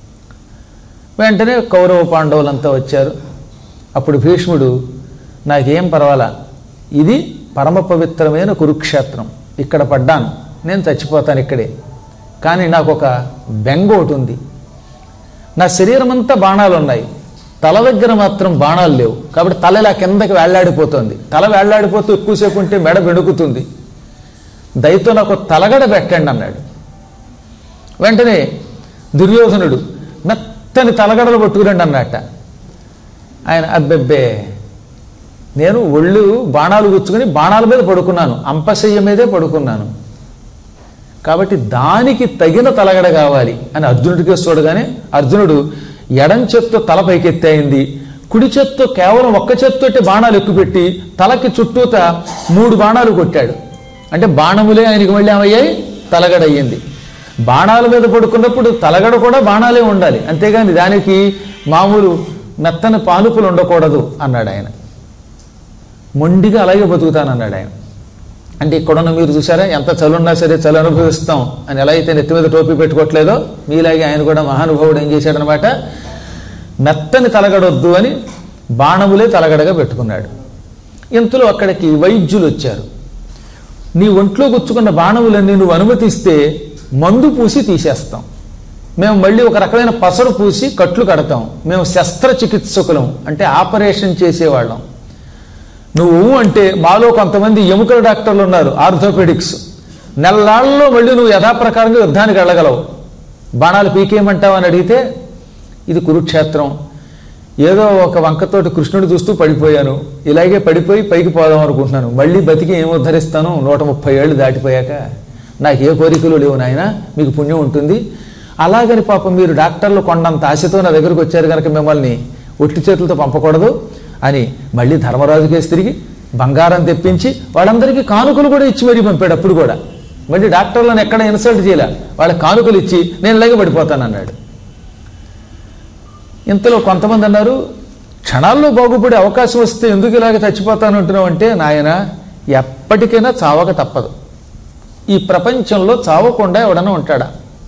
వెంటనే కౌరవ పాండవులంతా వచ్చారు అప్పుడు భీష్ముడు నాకేం పర్వాలా ఇది పరమ పవిత్రమైన కురుక్షేత్రం ఇక్కడ పడ్డాను నేను చచ్చిపోతాను ఇక్కడే కానీ నాకు ఒక బెంగ ఒకటి ఉంది నా శరీరం అంతా బాణాలు ఉన్నాయి తల దగ్గర మాత్రం బాణాలు లేవు కాబట్టి తల ఇలా కిందకి వేళ్లాడిపోతుంది తల వేళ్లాడిపోతూ ఎక్కువసేపు ఉంటే మెడ బెణుకుతుంది దయతో నాకు తలగడ పెట్టండి అన్నాడు వెంటనే దుర్యోధనుడు మెత్తని తలగడలు పట్టుకురండి అన్నట్ట ఆయన అబ్బెబ్బే నేను ఒళ్ళు బాణాలు గుచ్చుకొని బాణాల మీద పడుకున్నాను అంపశయ్య మీదే పడుకున్నాను కాబట్టి దానికి తగిన తలగడ కావాలి అని అర్జునుడికి చూడగానే అర్జునుడు ఎడం చేత్తో తల పైకెత్తాయింది కుడి చేత్తో కేవలం ఒక్క చేత్తోటి బాణాలు ఎక్కుపెట్టి తలకి చుట్టూత మూడు బాణాలు కొట్టాడు అంటే బాణములే ఆయనకి మళ్ళీ ఏమయ్యాయి తలగడ అయ్యింది బాణాల మీద పడుకున్నప్పుడు తలగడ కూడా బాణాలే ఉండాలి అంతేగాని దానికి మామూలు మెత్తని పానుపులు ఉండకూడదు అన్నాడు ఆయన మొండిగా అలాగే బతుకుతానన్నాడు ఆయన అంటే ఇక్కడున్న మీరు చూసారా ఎంత చలున్నా సరే చలి అనుభవిస్తాం అని ఎలా అయితే నెత్తి మీద టోపీ పెట్టుకోవట్లేదో మీలాగే ఆయన కూడా మహానుభావుడు ఏం చేశాడనమాట మెత్తని తలగడొద్దు అని బాణములే తలగడగా పెట్టుకున్నాడు ఇంతలో అక్కడికి వైద్యులు వచ్చారు నీ ఒంట్లో గుచ్చుకున్న బాణములన్నీ నువ్వు అనుమతిస్తే మందు పూసి తీసేస్తాం మేము మళ్ళీ ఒక రకమైన పసరు పూసి కట్లు కడతాం మేము శస్త్రచికిత్సకులం అంటే ఆపరేషన్ చేసేవాళ్ళం నువ్వు అంటే మాలో కొంతమంది ఎముకల డాక్టర్లు ఉన్నారు ఆర్థోపెడిక్స్ నెల్లాళ్ళలో మళ్ళీ నువ్వు యథాప్రకారంగా యుద్ధానికి వెళ్ళగలవు బాణాలు పీకేయమంటావు అని అడిగితే ఇది కురుక్షేత్రం ఏదో ఒక వంకతోటి కృష్ణుడు చూస్తూ పడిపోయాను ఇలాగే పడిపోయి పైకి పోదాం అనుకుంటున్నాను మళ్ళీ బతికి ఏం ఉద్ధరిస్తాను నూట ముప్పై ఏళ్ళు దాటిపోయాక నాకు ఏ కోరికలు లేవు నాయన మీకు పుణ్యం ఉంటుంది అలాగని పాపం మీరు డాక్టర్లు కొండంత ఆశతో నా దగ్గరకు వచ్చారు కనుక మిమ్మల్ని ఒట్టి చేతులతో పంపకూడదు అని మళ్ళీ ధర్మరాజు కేసు తిరిగి బంగారం తెప్పించి వాళ్ళందరికీ కానుకలు కూడా ఇచ్చి మరీ పంపాడు అప్పుడు కూడా మళ్ళీ డాక్టర్లను ఎక్కడ ఇన్సల్ట్ చేయలే వాళ్ళకి కానుకలు ఇచ్చి నేను ఇలాగే పడిపోతాను అన్నాడు ఇంతలో కొంతమంది అన్నారు క్షణాల్లో బాగుపడే అవకాశం వస్తే ఎందుకు ఇలాగ చచ్చిపోతాను అంటున్నావు అంటే నాయన ఎప్పటికైనా చావక తప్పదు ఈ ప్రపంచంలో చావకుండా ఎవడన్నా ఉంటాడా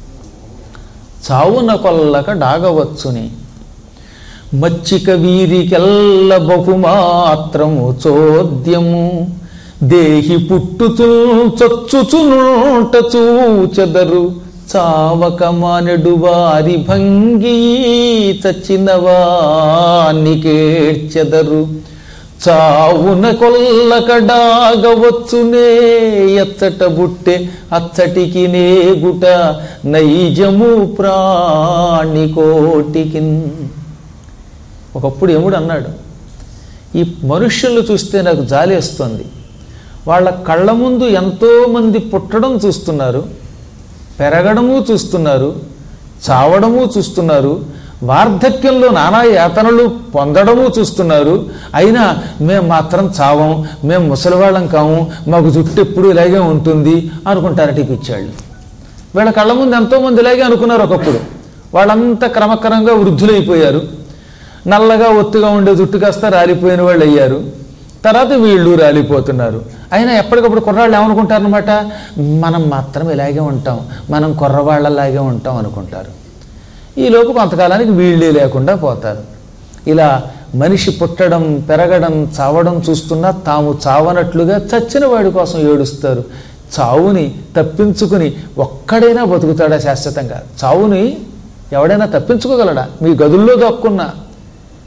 చావున కొల్లక డాగవచ్చుని మచ్చిక వీరికెల్ల బహుమాత్రము చోద్యము దేహి పుట్టుచు చచ్చుచునుంట చూచెదరు చావక మానెడు వారి భంగి చచ్చిన వానికేడ్చెదరు చావున కొల్లకడాగవచ్చునే ఎచ్చట బుట్టె అచ్చటికి నేగుట నైజము ప్రాణికోటికిన్ ఒకప్పుడు యముడు అన్నాడు ఈ మనుష్యులు చూస్తే నాకు జాలి వస్తుంది వాళ్ళ కళ్ళ ముందు ఎంతోమంది పుట్టడం చూస్తున్నారు పెరగడము చూస్తున్నారు చావడము చూస్తున్నారు వార్ధక్యంలో నానా యాతనలు పొందడము చూస్తున్నారు అయినా మేము మాత్రం చావం మేము ముసలివాళ్ళం కాము మాకు జుట్టు ఎప్పుడు ఇలాగే ఉంటుంది అనుకుంటారట ఈ పిచ్చాళ్ళు వీళ్ళ కళ్ళ ముందు ఎంతోమంది ఇలాగే అనుకున్నారు ఒకప్పుడు వాళ్ళంతా క్రమక్రమంగా వృద్ధులైపోయారు నల్లగా ఒత్తుగా ఉండే జుట్టు కాస్త రాలిపోయిన వాళ్ళు అయ్యారు తర్వాత వీళ్ళు రాలిపోతున్నారు అయినా ఎప్పటికప్పుడు కుర్రాళ్ళు ఏమనుకుంటారనమాట మనం మాత్రం ఇలాగే ఉంటాం మనం కుర్రవాళ్ళలాగే ఉంటాం అనుకుంటారు ఈలోపు కొంతకాలానికి వీళ్ళే లేకుండా పోతారు ఇలా మనిషి పుట్టడం పెరగడం చావడం చూస్తున్నా తాము చావనట్లుగా చచ్చిన వాడి కోసం ఏడుస్తారు చావుని తప్పించుకుని ఒక్కడైనా బతుకుతాడా శాశ్వతంగా చావుని ఎవడైనా తప్పించుకోగలడా మీ గదుల్లో దక్కున్నా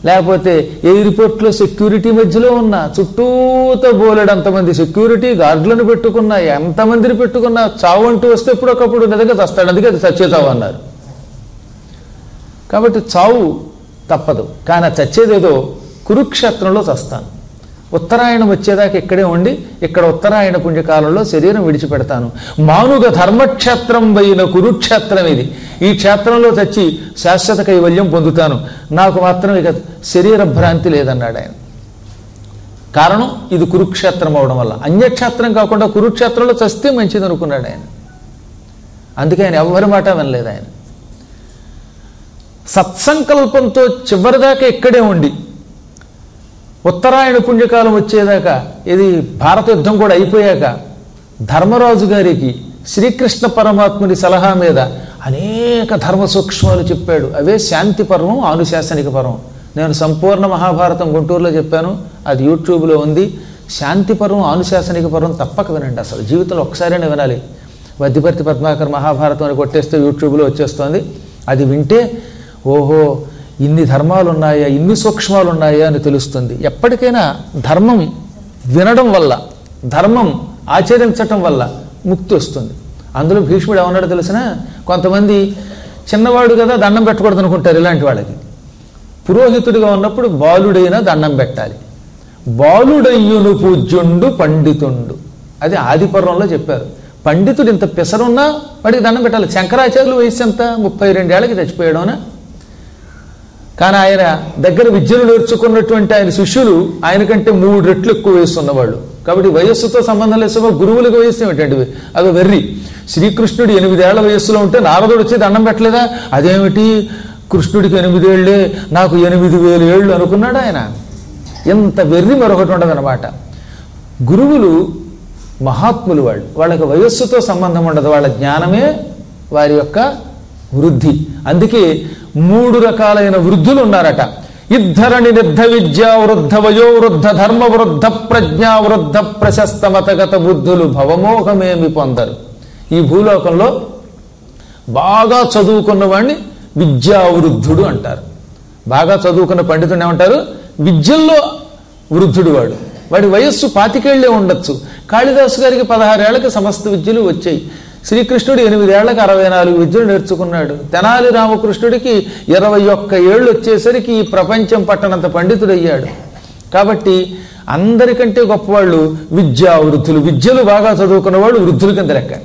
లేకపోతే ఎయిర్పోర్ట్లో సెక్యూరిటీ మధ్యలో ఉన్న చుట్టూతో బోలెడంతమంది సెక్యూరిటీ గార్డులను పెట్టుకున్నా ఎంతమందిని పెట్టుకున్నా చావు అంటూ వస్తే ఎప్పుడొకప్పుడు నిజంగా చస్తాడు అందుకే అది చచ్చే చావు అన్నారు కాబట్టి చావు తప్పదు కానీ ఆ చచ్చేదేదో కురుక్షేత్రంలో చస్తాను ఉత్తరాయణం వచ్చేదాకా ఇక్కడే ఉండి ఇక్కడ ఉత్తరాయణ పుణ్యకాలంలో శరీరం విడిచిపెడతాను మానుగ ధర్మక్షేత్రం పోయిన కురుక్షేత్రం ఇది ఈ క్షేత్రంలో చచ్చి శాశ్వత కైవల్యం పొందుతాను నాకు మాత్రం ఇక శరీర భ్రాంతి లేదన్నాడు ఆయన కారణం ఇది కురుక్షేత్రం అవడం వల్ల అన్యక్షేత్రం కాకుండా కురుక్షేత్రంలో చస్తే మంచిది అనుకున్నాడు ఆయన అందుకే ఆయన ఎవ్వరి మాట వినలేదు ఆయన సత్సంకల్పంతో చివరిదాకా ఇక్కడే ఉండి ఉత్తరాయణ పుణ్యకాలం వచ్చేదాకా ఇది భారత యుద్ధం కూడా అయిపోయాక ధర్మరాజు గారికి శ్రీకృష్ణ పరమాత్ముని సలహా మీద అనేక ధర్మ సూక్ష్మాలు చెప్పాడు అవే శాంతి పర్వం ఆనుశాసనిక పర్వం నేను సంపూర్ణ మహాభారతం గుంటూరులో చెప్పాను అది యూట్యూబ్లో ఉంది శాంతి పర్వం ఆనుశాసనిక పర్వం తప్పక వినండి అసలు జీవితంలో ఒకసారైనా వినాలి వద్దిపర్తి పద్మాకర్ మహాభారతం అని కొట్టేస్తే యూట్యూబ్లో వచ్చేస్తోంది అది వింటే ఓహో ఇన్ని ధర్మాలు ఉన్నాయా ఇన్ని సూక్ష్మాలు ఉన్నాయా అని తెలుస్తుంది ఎప్పటికైనా ధర్మం వినడం వల్ల ధర్మం ఆచరించటం వల్ల ముక్తి వస్తుంది అందులో భీష్ముడు ఏమన్నాడో తెలిసిన కొంతమంది చిన్నవాడు కదా దండం పెట్టకూడదు అనుకుంటారు ఇలాంటి వాళ్ళకి పురోహితుడిగా ఉన్నప్పుడు బాలుడైనా దండం పెట్టాలి బాలుడయ్యును పూజ్యుండు పండితుండు అది ఆదిపర్వంలో చెప్పారు పండితుడు ఇంత పిసరున్నా వాడికి దండం పెట్టాలి శంకరాచార్యులు వయసు ఎంత ముప్పై రెండేళ్లకి చచ్చిపోయాడోనా కానీ ఆయన దగ్గర విద్యను నేర్చుకున్నటువంటి ఆయన శిష్యులు ఆయన కంటే మూడు రెట్లు ఎక్కువ వయసు ఉన్నవాళ్ళు కాబట్టి వయస్సుతో సంబంధం లేదు గురువులకు వయస్సు ఏమిటండి అది వెర్రి శ్రీకృష్ణుడు ఎనిమిదేళ్ల వయస్సులో ఉంటే నారదుడు వచ్చి దండం పెట్టలేదా అదేమిటి కృష్ణుడికి ఎనిమిదేళ్లే నాకు ఎనిమిది వేలు ఏళ్ళు అనుకున్నాడు ఆయన ఎంత వెర్రి మరొకటి ఉండదన్నమాట గురువులు మహాత్ములు వాళ్ళు వాళ్ళకి వయస్సుతో సంబంధం ఉండదు వాళ్ళ జ్ఞానమే వారి యొక్క వృద్ధి అందుకే మూడు రకాలైన వృద్ధులు ఉన్నారట ఇద్ధరణి నిర్ధ విద్యా వృద్ధ వయో వృద్ధ ధర్మ వృద్ధ ప్రజ్ఞా వృద్ధ ప్రశస్త మతగత వృద్ధులు భవమోహమేమి పొందరు ఈ భూలోకంలో బాగా చదువుకున్న వాడిని విద్యావృద్ధుడు అంటారు బాగా చదువుకున్న పండితుడు ఏమంటారు విద్యల్లో వృద్ధుడు వాడు వాడి వయస్సు పాతికేళ్లే ఉండొచ్చు కాళిదాసు గారికి పదహారేళ్లకి సమస్త విద్యలు వచ్చాయి శ్రీకృష్ణుడు ఎనిమిదేళ్లకు అరవై నాలుగు విద్యలు నేర్చుకున్నాడు తెనాలి రామకృష్ణుడికి ఇరవై ఒక్క ఏళ్ళు వచ్చేసరికి ఈ ప్రపంచం పట్టనంత పండితుడయ్యాడు కాబట్టి అందరికంటే గొప్పవాళ్ళు విద్యా వృద్ధులు విద్యలు బాగా చదువుకున్న వాళ్ళు వృద్ధుల కింద లెక్క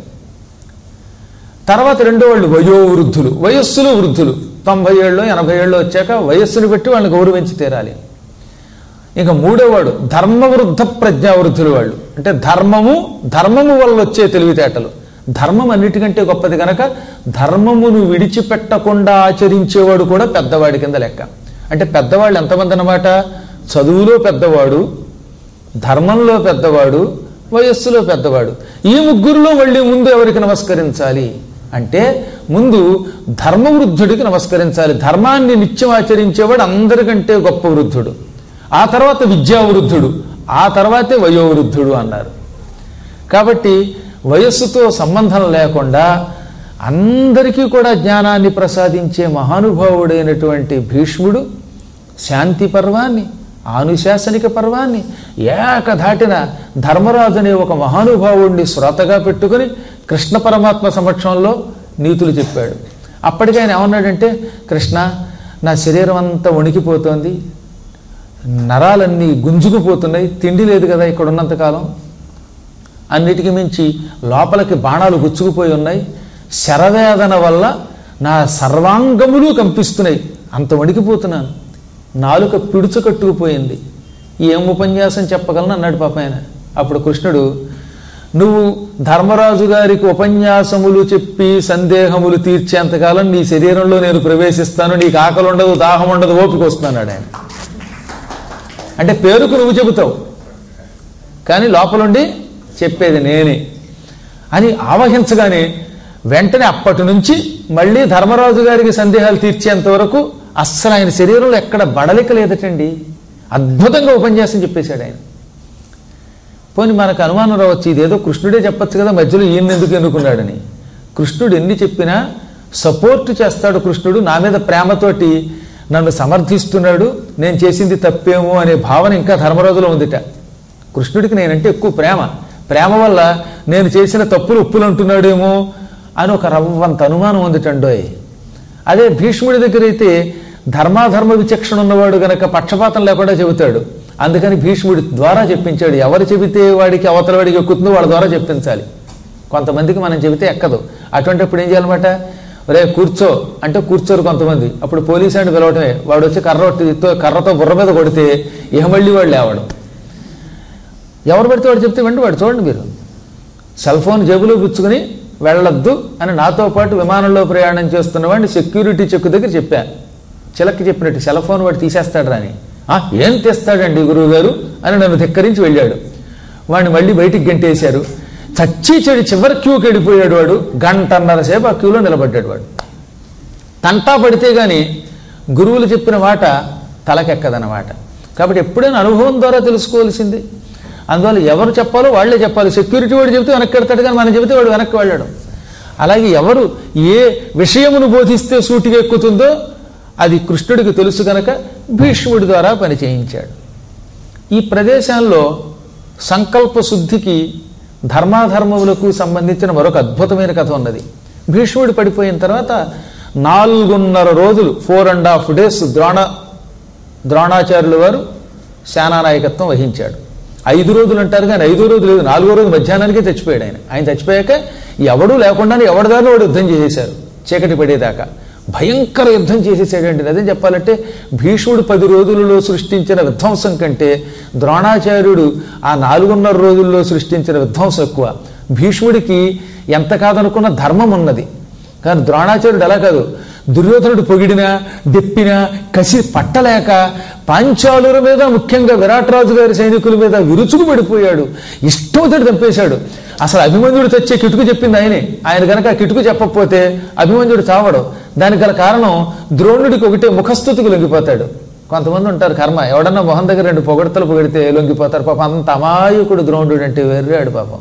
తర్వాత రెండో వాళ్ళు వయోవృద్ధులు వయస్సులు వృద్ధులు తొంభై ఏళ్ళు ఎనభై ఏళ్ళు వచ్చాక వయస్సును బట్టి వాళ్ళని గౌరవించి తీరాలి ఇంకా మూడోవాడు ధర్మవృద్ధ ప్రజ్ఞావృద్ధులు వాళ్ళు అంటే ధర్మము ధర్మము వల్ల వచ్చే తెలివితేటలు ధర్మం అన్నిటికంటే గొప్పది కనుక ధర్మమును విడిచిపెట్టకుండా ఆచరించేవాడు కూడా పెద్దవాడి కింద లెక్క అంటే పెద్దవాళ్ళు ఎంతమంది అన్నమాట చదువులో పెద్దవాడు ధర్మంలో పెద్దవాడు వయస్సులో పెద్దవాడు ఈ ముగ్గురులో మళ్ళీ ముందు ఎవరికి నమస్కరించాలి అంటే ముందు ధర్మవృద్ధుడికి నమస్కరించాలి ధర్మాన్ని నిత్యం ఆచరించేవాడు అందరికంటే గొప్ప వృద్ధుడు ఆ తర్వాత విద్యావృద్ధుడు ఆ తర్వాతే వయోవృద్ధుడు అన్నారు కాబట్టి వయస్సుతో సంబంధం లేకుండా అందరికీ కూడా జ్ఞానాన్ని ప్రసాదించే మహానుభావుడైనటువంటి భీష్ముడు శాంతి పర్వాన్ని ఆనుశాసనిక పర్వాన్ని ఏకధాటిన ధర్మరాజు అనే ఒక మహానుభావుడిని శ్రోతగా పెట్టుకుని కృష్ణ పరమాత్మ సమక్షంలో నీతులు చెప్పాడు అప్పటికి ఆయన ఏమన్నాడంటే కృష్ణ నా శరీరం అంతా వణికిపోతోంది నరాలన్నీ గుంజుకుపోతున్నాయి తిండి లేదు కదా ఇక్కడ ఉన్నంతకాలం అన్నిటికీ మించి లోపలికి బాణాలు గుచ్చుకుపోయి ఉన్నాయి శరవేదన వల్ల నా సర్వాంగములు కంపిస్తున్నాయి అంత వణికిపోతున్నాను నాలుక పిడుచు కట్టుకుపోయింది ఏం ఉపన్యాసం చెప్పగలను అన్నాడు పాప ఆయన అప్పుడు కృష్ణుడు నువ్వు ధర్మరాజు గారికి ఉపన్యాసములు చెప్పి సందేహములు తీర్చేంతకాలం నీ శరీరంలో నేను ప్రవేశిస్తాను నీకు ఆకలి ఉండదు దాహం ఉండదు ఓపిక వస్తున్నాడు ఆయన అంటే పేరుకు నువ్వు చెబుతావు కానీ లోపలుండి చెప్పేది నేనే అని ఆవహించగానే వెంటనే అప్పటి నుంచి మళ్ళీ ధర్మరాజు గారికి సందేహాలు తీర్చేంత వరకు అస్సలు ఆయన శరీరంలో ఎక్కడ బడలిక లేదటండి అద్భుతంగా ఉపన్యాసం చెప్పేశాడు ఆయన పోనీ మనకు అనుమానం రావచ్చు ఇదేదో కృష్ణుడే చెప్పొచ్చు కదా మధ్యలో ఈయన ఎందుకు ఎన్నుకున్నాడని కృష్ణుడు ఎన్ని చెప్పినా సపోర్ట్ చేస్తాడు కృష్ణుడు నా మీద ప్రేమతోటి నన్ను సమర్థిస్తున్నాడు నేను చేసింది తప్పేమో అనే భావన ఇంకా ధర్మరాజులో ఉందిట కృష్ణుడికి నేనంటే ఎక్కువ ప్రేమ ప్రేమ వల్ల నేను చేసిన తప్పులు ఉప్పులు అంటున్నాడేమో అని ఒక రవ్వంత అనుమానం ఉందిటండోయ్ అదే భీష్ముడి దగ్గర అయితే ధర్మాధర్మ విచక్షణ ఉన్నవాడు గనక పక్షపాతం లేకుండా చెబుతాడు అందుకని భీష్ముడి ద్వారా చెప్పించాడు ఎవరు చెబితే వాడికి అవతల వాడికి ఎక్కుతుందో వాళ్ళ ద్వారా చెప్పించాలి కొంతమందికి మనం చెబితే ఎక్కదు అటువంటిప్పుడు ఏం చేయాలన్నమాట రే కూర్చో అంటే కూర్చోరు కొంతమంది అప్పుడు పోలీసు అంటే పిలవటమే వాడు వచ్చి కర్ర కొట్టి- కర్రతో బుర్ర మీద కొడితే ఇహ మళ్ళీ వాడు లేవడం ఎవరు పడితే వాడు చెప్తే వెంట వాడు చూడండి మీరు సెల్ ఫోన్ జేబులో గుచ్చుకుని వెళ్ళొద్దు అని నాతో పాటు విమానంలో ప్రయాణం చేస్తున్న వాడిని సెక్యూరిటీ చెక్ దగ్గర చెప్పాను చిలక్కి చెప్పినట్టు సెల్ ఫోన్ వాడు తీసేస్తాడు రాని "ఆ, ఏం తెస్తాడండి గురువు గారు అని నన్ను ధిక్కరించి వెళ్ళాడు వాడిని మళ్ళీ బయటికి గంటేశారు చచ్చి చెడి చివరి క్యూకి వెళ్ళిపోయాడు వాడు గంటన్నర సేపు ఆ క్యూలో నిలబడ్డాడు వాడు తంటా పడితే గాని గురువులు చెప్పిన మాట తలకెక్కదన్నమాట కాబట్టి ఎప్పుడైనా అనుభవం ద్వారా తెలుసుకోవాల్సింది అందువల్ల ఎవరు చెప్పాలో వాళ్ళే చెప్పాలి సెక్యూరిటీ వాడు చెబితే వెనక్కి వెళ్తాడు కానీ మనం చెబితే వాడు వెనక్కి వెళ్ళాడు అలాగే ఎవరు ఏ విషయమును బోధిస్తే సూటిగా ఎక్కుతుందో అది కృష్ణుడికి తెలుసు గనక భీష్ముడి ద్వారా పని చేయించాడు ఈ ప్రదేశాల్లో సంకల్ప శుద్ధికి ధర్మాధర్మములకు సంబంధించిన మరొక అద్భుతమైన కథ ఉన్నది భీష్ముడు పడిపోయిన తర్వాత నాలుగున్నర రోజులు four and half days Drona ద్రోణాచార్యుల వారు సేనానాయకత్వం వహించాడు ఐదు రోజులు అంటారు కానీ ఐదో రోజు లేదు నాలుగో రోజు మధ్యాహ్నానికే చచ్చిపోయాడు ఆయన ఆయన చచ్చిపోయాక ఎవడూ లేకుండానే ఎవరిదారిలో వాడు యుద్ధం చేసేశారు చీకటి పడేదాకా భయంకర యుద్ధం చేసేసాడండి అదే చెప్పాలంటే భీష్ముడు పది రోజులలో సృష్టించిన విధ్వంసం కంటే ద్రోణాచార్యుడు ఆ నాలుగున్నర రోజుల్లో సృష్టించిన విధ్వంసం ఎక్కువ భీష్ముడికి ఎంత కాదనుకున్న ధర్మం ఉన్నది కానీ ద్రోణాచార్యుడు అలా కాదు దుర్యోధనుడు పొగిడినా దెప్పినా కసి పట్టలేక పాంచాలుల మీద ముఖ్యంగా విరాట్ రాజు గారి సైనికుల మీద విరుచుకు పడిపోయాడు ఇష్టమతడు చంపేశాడు అసలు అభిమన్యుడు తెచ్చే కిటుకు చెప్పింది ఆయనే ఆయన గనక ఆ కిటుకు చెప్పకపోతే అభిమన్యుడు చావడు దానికి గల కారణం ద్రోణుడికి ఒకటే ముఖస్థుతికి లొంగిపోతాడు కొంతమంది ఉంటారు కర్మ ఎవడన్నా మొహం దగ్గర రెండు పొగడతలు పొగిడితే లొంగిపోతారు పాపం అంత అమాయకుడు ద్రోణుడు అంటే వెర్రాడు పాపం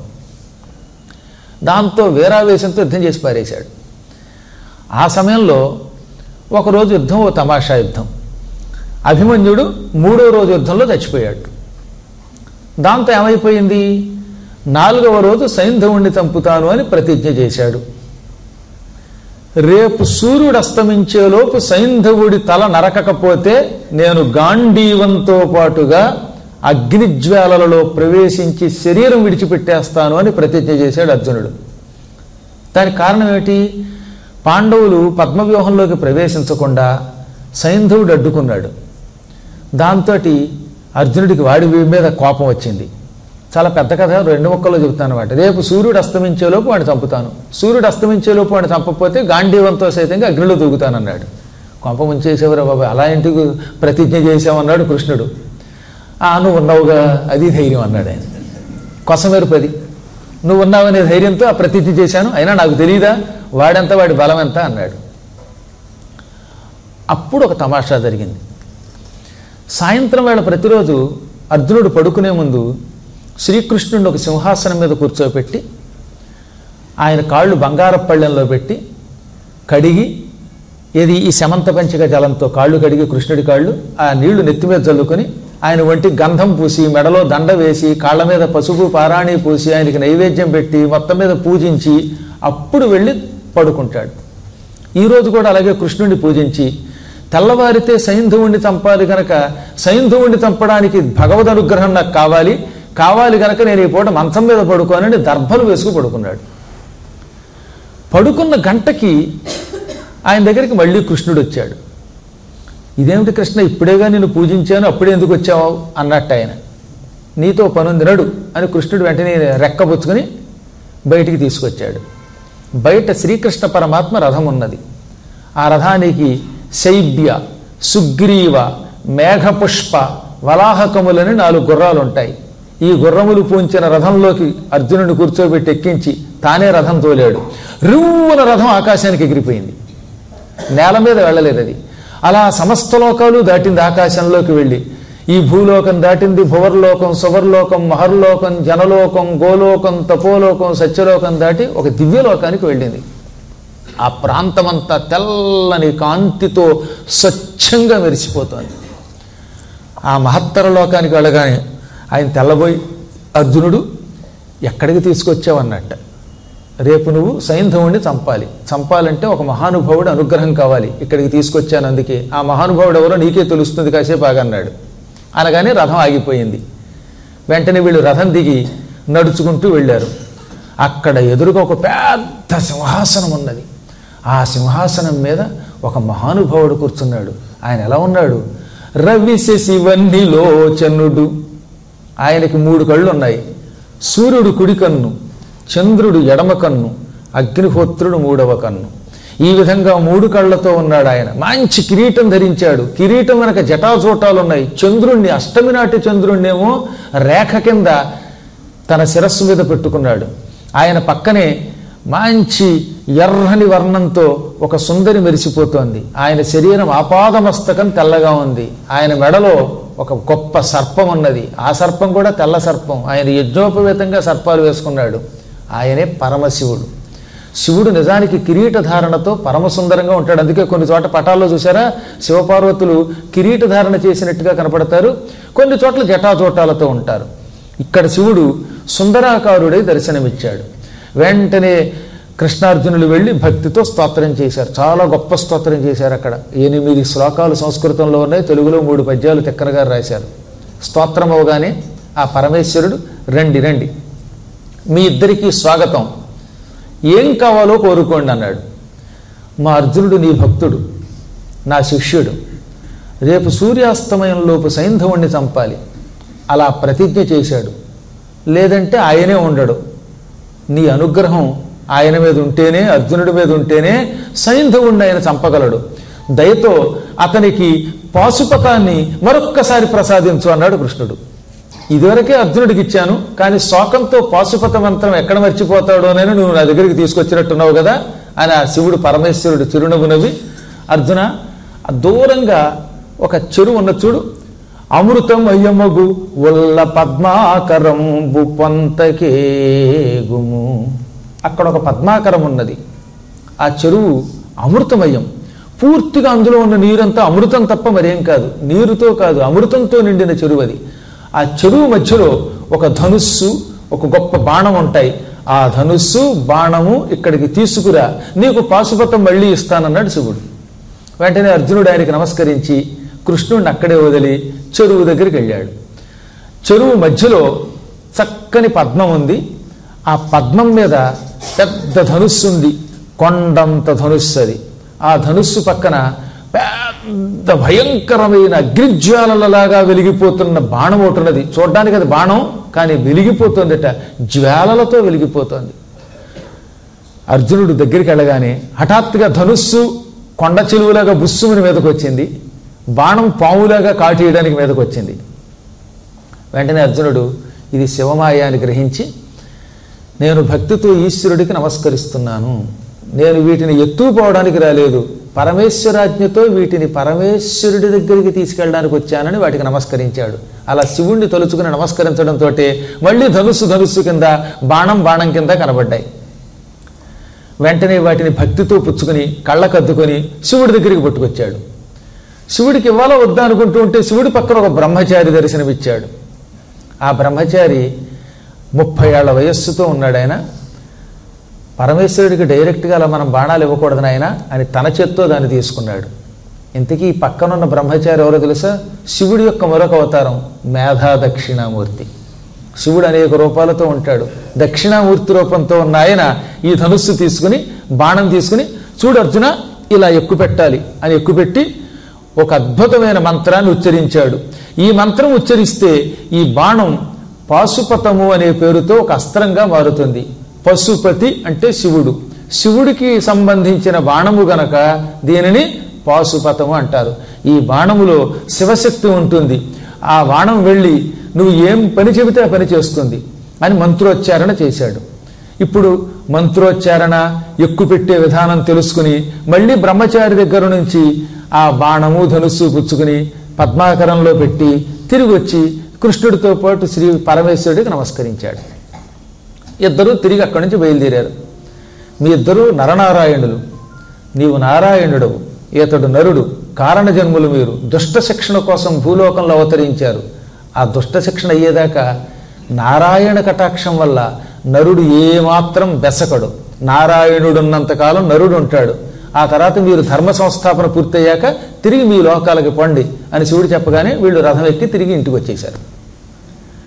దాంతో వీరావేశంతో యుద్ధం చేసి పారేశాడు ఆ సమయంలో ఒకరోజు యుద్ధం ఓ తమాషా యుద్ధం అభిమన్యుడు మూడో రోజు యుద్ధంలో చచ్చిపోయాడు దాంతో ఏమైపోయింది నాలుగవ రోజు సైంధవుణ్ణి చంపుతాను అని ప్రతిజ్ఞ చేశాడు రేపు సూర్యుడు అస్తమించేలోపు సైంధవుడి తల నరకకపోతే నేను గాంధీవంతో పాటుగా అగ్నిజ్వాలలలో ప్రవేశించి శరీరం విడిచిపెట్టేస్తాను అని ప్రతిజ్ఞ చేశాడు అర్జునుడు దానికి కారణం ఏమిటి పాండవులు పద్మవ్యూహంలోకి ప్రవేశించకుండా సైంధవుడు అడ్డుకున్నాడు దాంతో అర్జునుడికి వాడి మీద కోపం వచ్చింది చాలా పెద్ద కథ రెండు ముక్కల్లో చెబుతాను అనమాట రేపు సూర్యుడు అస్తమించేలోపు వాడిని చంపుతాను సూర్యుడు అస్తమించేలోపు వాడిని చంపకపోతే గాంధీవంతో సైతంగా అగ్నిలో దూకుతానన్నాడు కొంప ముంచేసేవరా బాబా అలా ఇంటికి ప్రతిజ్ఞ చేసామన్నాడు కృష్ణుడు ఆ నువ్వు ఉన్నావుగా అది ధైర్యం అన్నాడు ఆయన కొసమెరుపది నువ్వు ఉన్నావనే ధైర్యంతో ఆ ప్రతిజ్ఞ చేశాను అయినా నాకు తెలియదా వాడెంత వాడి బలం ఎంత అన్నాడు అప్పుడు ఒక తమాషా జరిగింది సాయంత్రం వేళ ప్రతిరోజు అర్జునుడు పడుకునే ముందు శ్రీకృష్ణుడిని ఒక సింహాసనం మీద కూర్చోబెట్టి ఆయన కాళ్ళు బంగారపు పళ్ళెంలో పెట్టి కడిగి ఏది ఈ శమంత పంచక జలంతో కాళ్ళు కడిగి కృష్ణుడి కాళ్ళు ఆ నీళ్లు నెత్తి మీద చల్లుకొని ఆయన వంటి గంధం పూసి మెడలో దండ వేసి కాళ్ళ మీద పసుపు పారాణి పూసి ఆయనకి నైవేద్యం పెట్టి మొత్తం మీద పూజించి అప్పుడు వెళ్ళి పడుకుంటాడు ఈరోజు కూడా అలాగే కృష్ణుడిని పూజించి తెల్లవారితే సైంధవుణ్ణి చంపాలి గనక సైంధవుణ్ణి చంపడానికి భగవద్ అనుగ్రహం నాకు కావాలి కావాలి గనక నేను ఈ పూట మంచం మీద పడుకోనని దర్భలు వేసుకు పడుకున్నాడు పడుకున్న గంటకి ఆయన దగ్గరికి మళ్ళీ కృష్ణుడు వచ్చాడు ఇదేమిటి కృష్ణ ఇప్పుడేగా నేను పూజించాను అప్పుడే ఎందుకు వచ్చావు అన్నట్టు ఆయన నీతో పనుంది నడు అని కృష్ణుడు వెంటనే రెక్కబుచ్చుకొని బయటికి తీసుకొచ్చాడు బయట శ్రీకృష్ణ పరమాత్మ రథం ఉన్నది ఆ రథానికి శైబ్య సుగ్రీవ మేఘపుష్ప వలాహకములని నాలుగు గుర్రాలు ఉంటాయి ఈ గుర్రములు పూంచిన రథంలోకి అర్జునుడిని కూర్చోబెట్టి ఎక్కించి తానే రథం తోలాడు రువ్వున రథం ఆకాశానికి ఎగిరిపోయింది నేల మీద వెళ్ళలేదు అది అలా సమస్త లోకాలు దాటింది ఆకాశంలోకి వెళ్ళి ఈ భూలోకం దాటింది భువర్లోకం సువర్లోకం మహర్లోకం జనలోకం గోలోకం తపోలోకం సత్యలోకం దాటి ఒక దివ్యలోకానికి వెళ్ళింది ఆ ప్రాంతమంతా తెల్లని కాంతితో స్వచ్ఛంగా మెరిసిపోతోంది ఆ మహత్తర లోకానికి వెళ్ళగానే ఆయన తెల్లబోయి అర్జునుడు ఎక్కడికి తీసుకొచ్చావు అన్నట్ట రేపు నువ్వు సైంధవుణ్ణి చంపాలి చంపాలంటే ఒక మహానుభావుడు అనుగ్రహం కావాలి ఇక్కడికి తీసుకొచ్చాను అందుకే ఆ మహానుభావుడు ఎవరో నీకే తెలుస్తుంది కాసేపు ఆగన్నాడు అనగానే రథం ఆగిపోయింది వెంటనే వీళ్ళు రథం దిగి నడుచుకుంటూ వెళ్ళారు అక్కడ ఎదురుగా ఒక పెద్ద సింహాసనం ఉన్నది ఆ సింహాసనం మీద ఒక మహానుభావుడు కూర్చున్నాడు ఆయన ఎలా ఉన్నాడు రవిశ శివన్నిలోచనుడు ఆయనకి మూడు కళ్ళు ఉన్నాయి సూర్యుడు కుడి కన్ను చంద్రుడు ఎడమ కన్ను అగ్నిహోత్రుడు మూడవ కన్ను ఈ విధంగా మూడు కళ్ళతో ఉన్నాడు ఆయన మంచి కిరీటం ధరించాడు కిరీటం వెనక జటాజోటాలు ఉన్నాయి చంద్రుణ్ణి అష్టమి నాటి చంద్రుణ్ణేమో రేఖ కింద తన శిరస్సు మీద పెట్టుకున్నాడు ఆయన పక్కనే మంచి ఎర్రని వర్ణంతో ఒక సుందరి మెరిసిపోతోంది ఆయన శరీరం ఆపాదమస్తకం తెల్లగా ఉంది ఆయన మెడలో ఒక గొప్ప సర్పం ఉన్నది ఆ సర్పం కూడా తెల్ల సర్పం ఆయన యజ్ఞోపవేతంగా సర్పాలు వేసుకున్నాడు ఆయనే పరమశివుడు శివుడు నిజానికి కిరీట ధారణతో పరమసుందరంగా ఉంటాడు అందుకే కొన్ని చోట పటాల్లో చూసారా శివపార్వతులు కిరీట ధారణ చేసినట్టుగా కనపడతారు కొన్ని చోట్ల జటాజోటాలతో ఉంటారు ఇక్కడ శివుడు సుందరాకారుడై దర్శనమిచ్చాడు వెంటనే కృష్ణార్జునులు వెళ్ళి భక్తితో స్తోత్రం చేశారు చాలా గొప్ప స్తోత్రం చేశారు అక్కడ ఎనిమిది శ్లోకాలు సంస్కృతంలో ఉన్నాయి తెలుగులో మూడు పద్యాలు తిక్కన గారు రాశారు స్తోత్రం అవగానే ఆ పరమేశ్వరుడు రండి రండి మీ ఇద్దరికీ స్వాగతం ఏం కావాలో కోరుకోండి అన్నాడు మా అర్జునుడు నీ భక్తుడు నా శిష్యుడు రేపు సూర్యాస్తమయంలోపు సైంధవుణ్ణి చంపాలి అలా ప్రతిజ్ఞ చేశాడు లేదంటే ఆయనే ఉండడు నీ అనుగ్రహం ఆయన మీద ఉంటేనే అర్జునుడి మీద ఉంటేనే సైంధవుణ్ణి ఆయన చంపగలడు దయతో అతనికి పాశుపతాన్ని మరొక్కసారి ప్రసాదించు అన్నాడు కృష్ణుడు ఇదివరకే అర్జునుడికి ఇచ్చాను కానీ శోకంతో పాశుపత మంత్రం ఎక్కడ మర్చిపోతాడో అని నువ్వు నా దగ్గరికి తీసుకొచ్చినట్టున్నావు కదా అని ఆ శివుడు పరమేశ్వరుడు చిరునవ్వు నవ్వి అర్జున ఆ దూరంగా ఒక చెరువు ఉన్న చూడు అమృతం అయ్యమ్మగు ఉల్ల పద్మాకరం పొంతకేగుము అక్కడ ఒక పద్మాకరం ఉన్నది ఆ చెరువు అమృతమయం పూర్తిగా అందులో ఉన్న నీరంతా అమృతం తప్ప మరేం కాదు నీరుతో కాదు అమృతంతో నిండిన చెరువు అది ఆ చెరువు మధ్యలో ఒక ధనుస్సు ఒక గొప్ప బాణం ఉంటాయి ఆ ధనుస్సు బాణము ఇక్కడికి తీసుకురా నీకు పాశుపతం మళ్ళీ ఇస్తానన్నాడు శివుడు వెంటనే అర్జునుడు ఆయనకి నమస్కరించి కృష్ణుడిని అక్కడే వదిలి చెరువు దగ్గరికి వెళ్ళాడు చెరువు మధ్యలో చక్కని పద్మం ఉంది ఆ పద్మం మీద పెద్ద ధనుస్సు ఉంది కొండంత ధనుస్సు అది ఆ ధనుస్సు పక్కన పెద్ద భయంకరమైన అగ్నిజ్వాలలలాగా వెలిగిపోతున్న బాణం ఒకటి ఉన్నది చూడడానికి అది బాణం కానీ వెలిగిపోతుందట జ్వాలలతో వెలిగిపోతుంది అర్జునుడు దగ్గరికి వెళ్ళగానే హఠాత్తుగా ధనుస్సు కొండ చెలువులాగా బుస్సుమని మీదకు వచ్చింది బాణం పాములాగా కాటేయడానికి మీదకు వచ్చింది వెంటనే అర్జునుడు ఇది శివమాయ అని గ్రహించి నేను భక్తితో ఈశ్వరుడికి నమస్కరిస్తున్నాను నేను వీటిని ఎత్తుకుపోవడానికి రాలేదు పరమేశ్వరాజ్ఞతో వీటిని పరమేశ్వరుడి దగ్గరికి తీసుకెళ్ళడానికి వచ్చానని వాటికి నమస్కరించాడు అలా శివుణ్ణి తలుచుకుని నమస్కరించడంతో మళ్ళీ ధనుస్సు ధనుస్సు కింద బాణం బాణం కింద కనబడ్డాయి వెంటనే వాటిని భక్తితో పుచ్చుకొని కళ్ళకద్దుకొని శివుడి దగ్గరికి పట్టుకొచ్చాడు శివుడికి ఇవ్వాలో వద్దా అనుకుంటూ ఉంటే శివుడి పక్కన ఒక బ్రహ్మచారి దర్శనమిచ్చాడు ఆ బ్రహ్మచారి ముప్పై ఏళ్ల వయస్సుతో ఉన్నాడు ఆయన పరమేశ్వరుడికి డైరెక్ట్గా అలా మనం బాణాలు ఇవ్వకూడదు ఆయన అని తన చేత్తో దాన్ని తీసుకున్నాడు ఇంతకీ ఈ పక్కనున్న బ్రహ్మచారి ఎవరో తెలుసా శివుడి యొక్క మరొక అవతారం మేధా దక్షిణామూర్తి శివుడు అనేక రూపాలతో ఉంటాడు దక్షిణామూర్తి రూపంతో ఉన్న ఆయన ఈ ధనుస్సు తీసుకుని బాణం తీసుకుని చూడు అర్జున ఇలా ఎక్కుపెట్టాలి అని ఎక్కుపెట్టి ఒక అద్భుతమైన మంత్రాన్ని ఉచ్చరించాడు ఈ మంత్రం ఉచ్చరిస్తే ఈ బాణం పాశుపతము అనే పేరుతో ఒక అస్త్రంగా మారుతుంది పశుపతి అంటే శివుడు శివుడికి సంబంధించిన బాణము గనక దీనిని పాశుపతము అంటారు ఈ బాణములో శివశక్తి ఉంటుంది ఆ బాణం వెళ్ళి నువ్వు ఏం పని చెబితే ఆ పని చేస్తుంది అని మంత్రోచ్చారణ చేశాడు ఇప్పుడు మంత్రోచ్చారణ ఎక్కుపెట్టే విధానం తెలుసుకుని మళ్ళీ బ్రహ్మచారి దగ్గర నుంచి ఆ బాణము ధనుస్సు పుచ్చుకుని పద్మాకరంలో పెట్టి తిరిగి వచ్చి కృష్ణుడితో పాటు శ్రీ పరమేశ్వరుడికి నమస్కరించాడు ఇద్దరూ తిరిగి అక్కడి నుంచి బయలుదేరారు మీ ఇద్దరు నరనారాయణులు నీవు నారాయణుడవు ఇతడు నరుడు కారణ జన్ములు మీరు దుష్ట శిక్షణ కోసం భూలోకంలో అవతరించారు ఆ దుష్ట శిక్షణ అయ్యేదాకా నారాయణ కటాక్షం వల్ల నరుడు ఏమాత్రం బెసకడు నారాయణుడున్నంతకాలం నరుడు ఉంటాడు ఆ తర్వాత మీరు ధర్మ సంస్థాపన పూర్తయ్యాక తిరిగి మీ లోకాలకి పండి అని శివుడు చెప్పగానే వీళ్ళు రథం ఎక్కి తిరిగి ఇంటికి వచ్చేశారు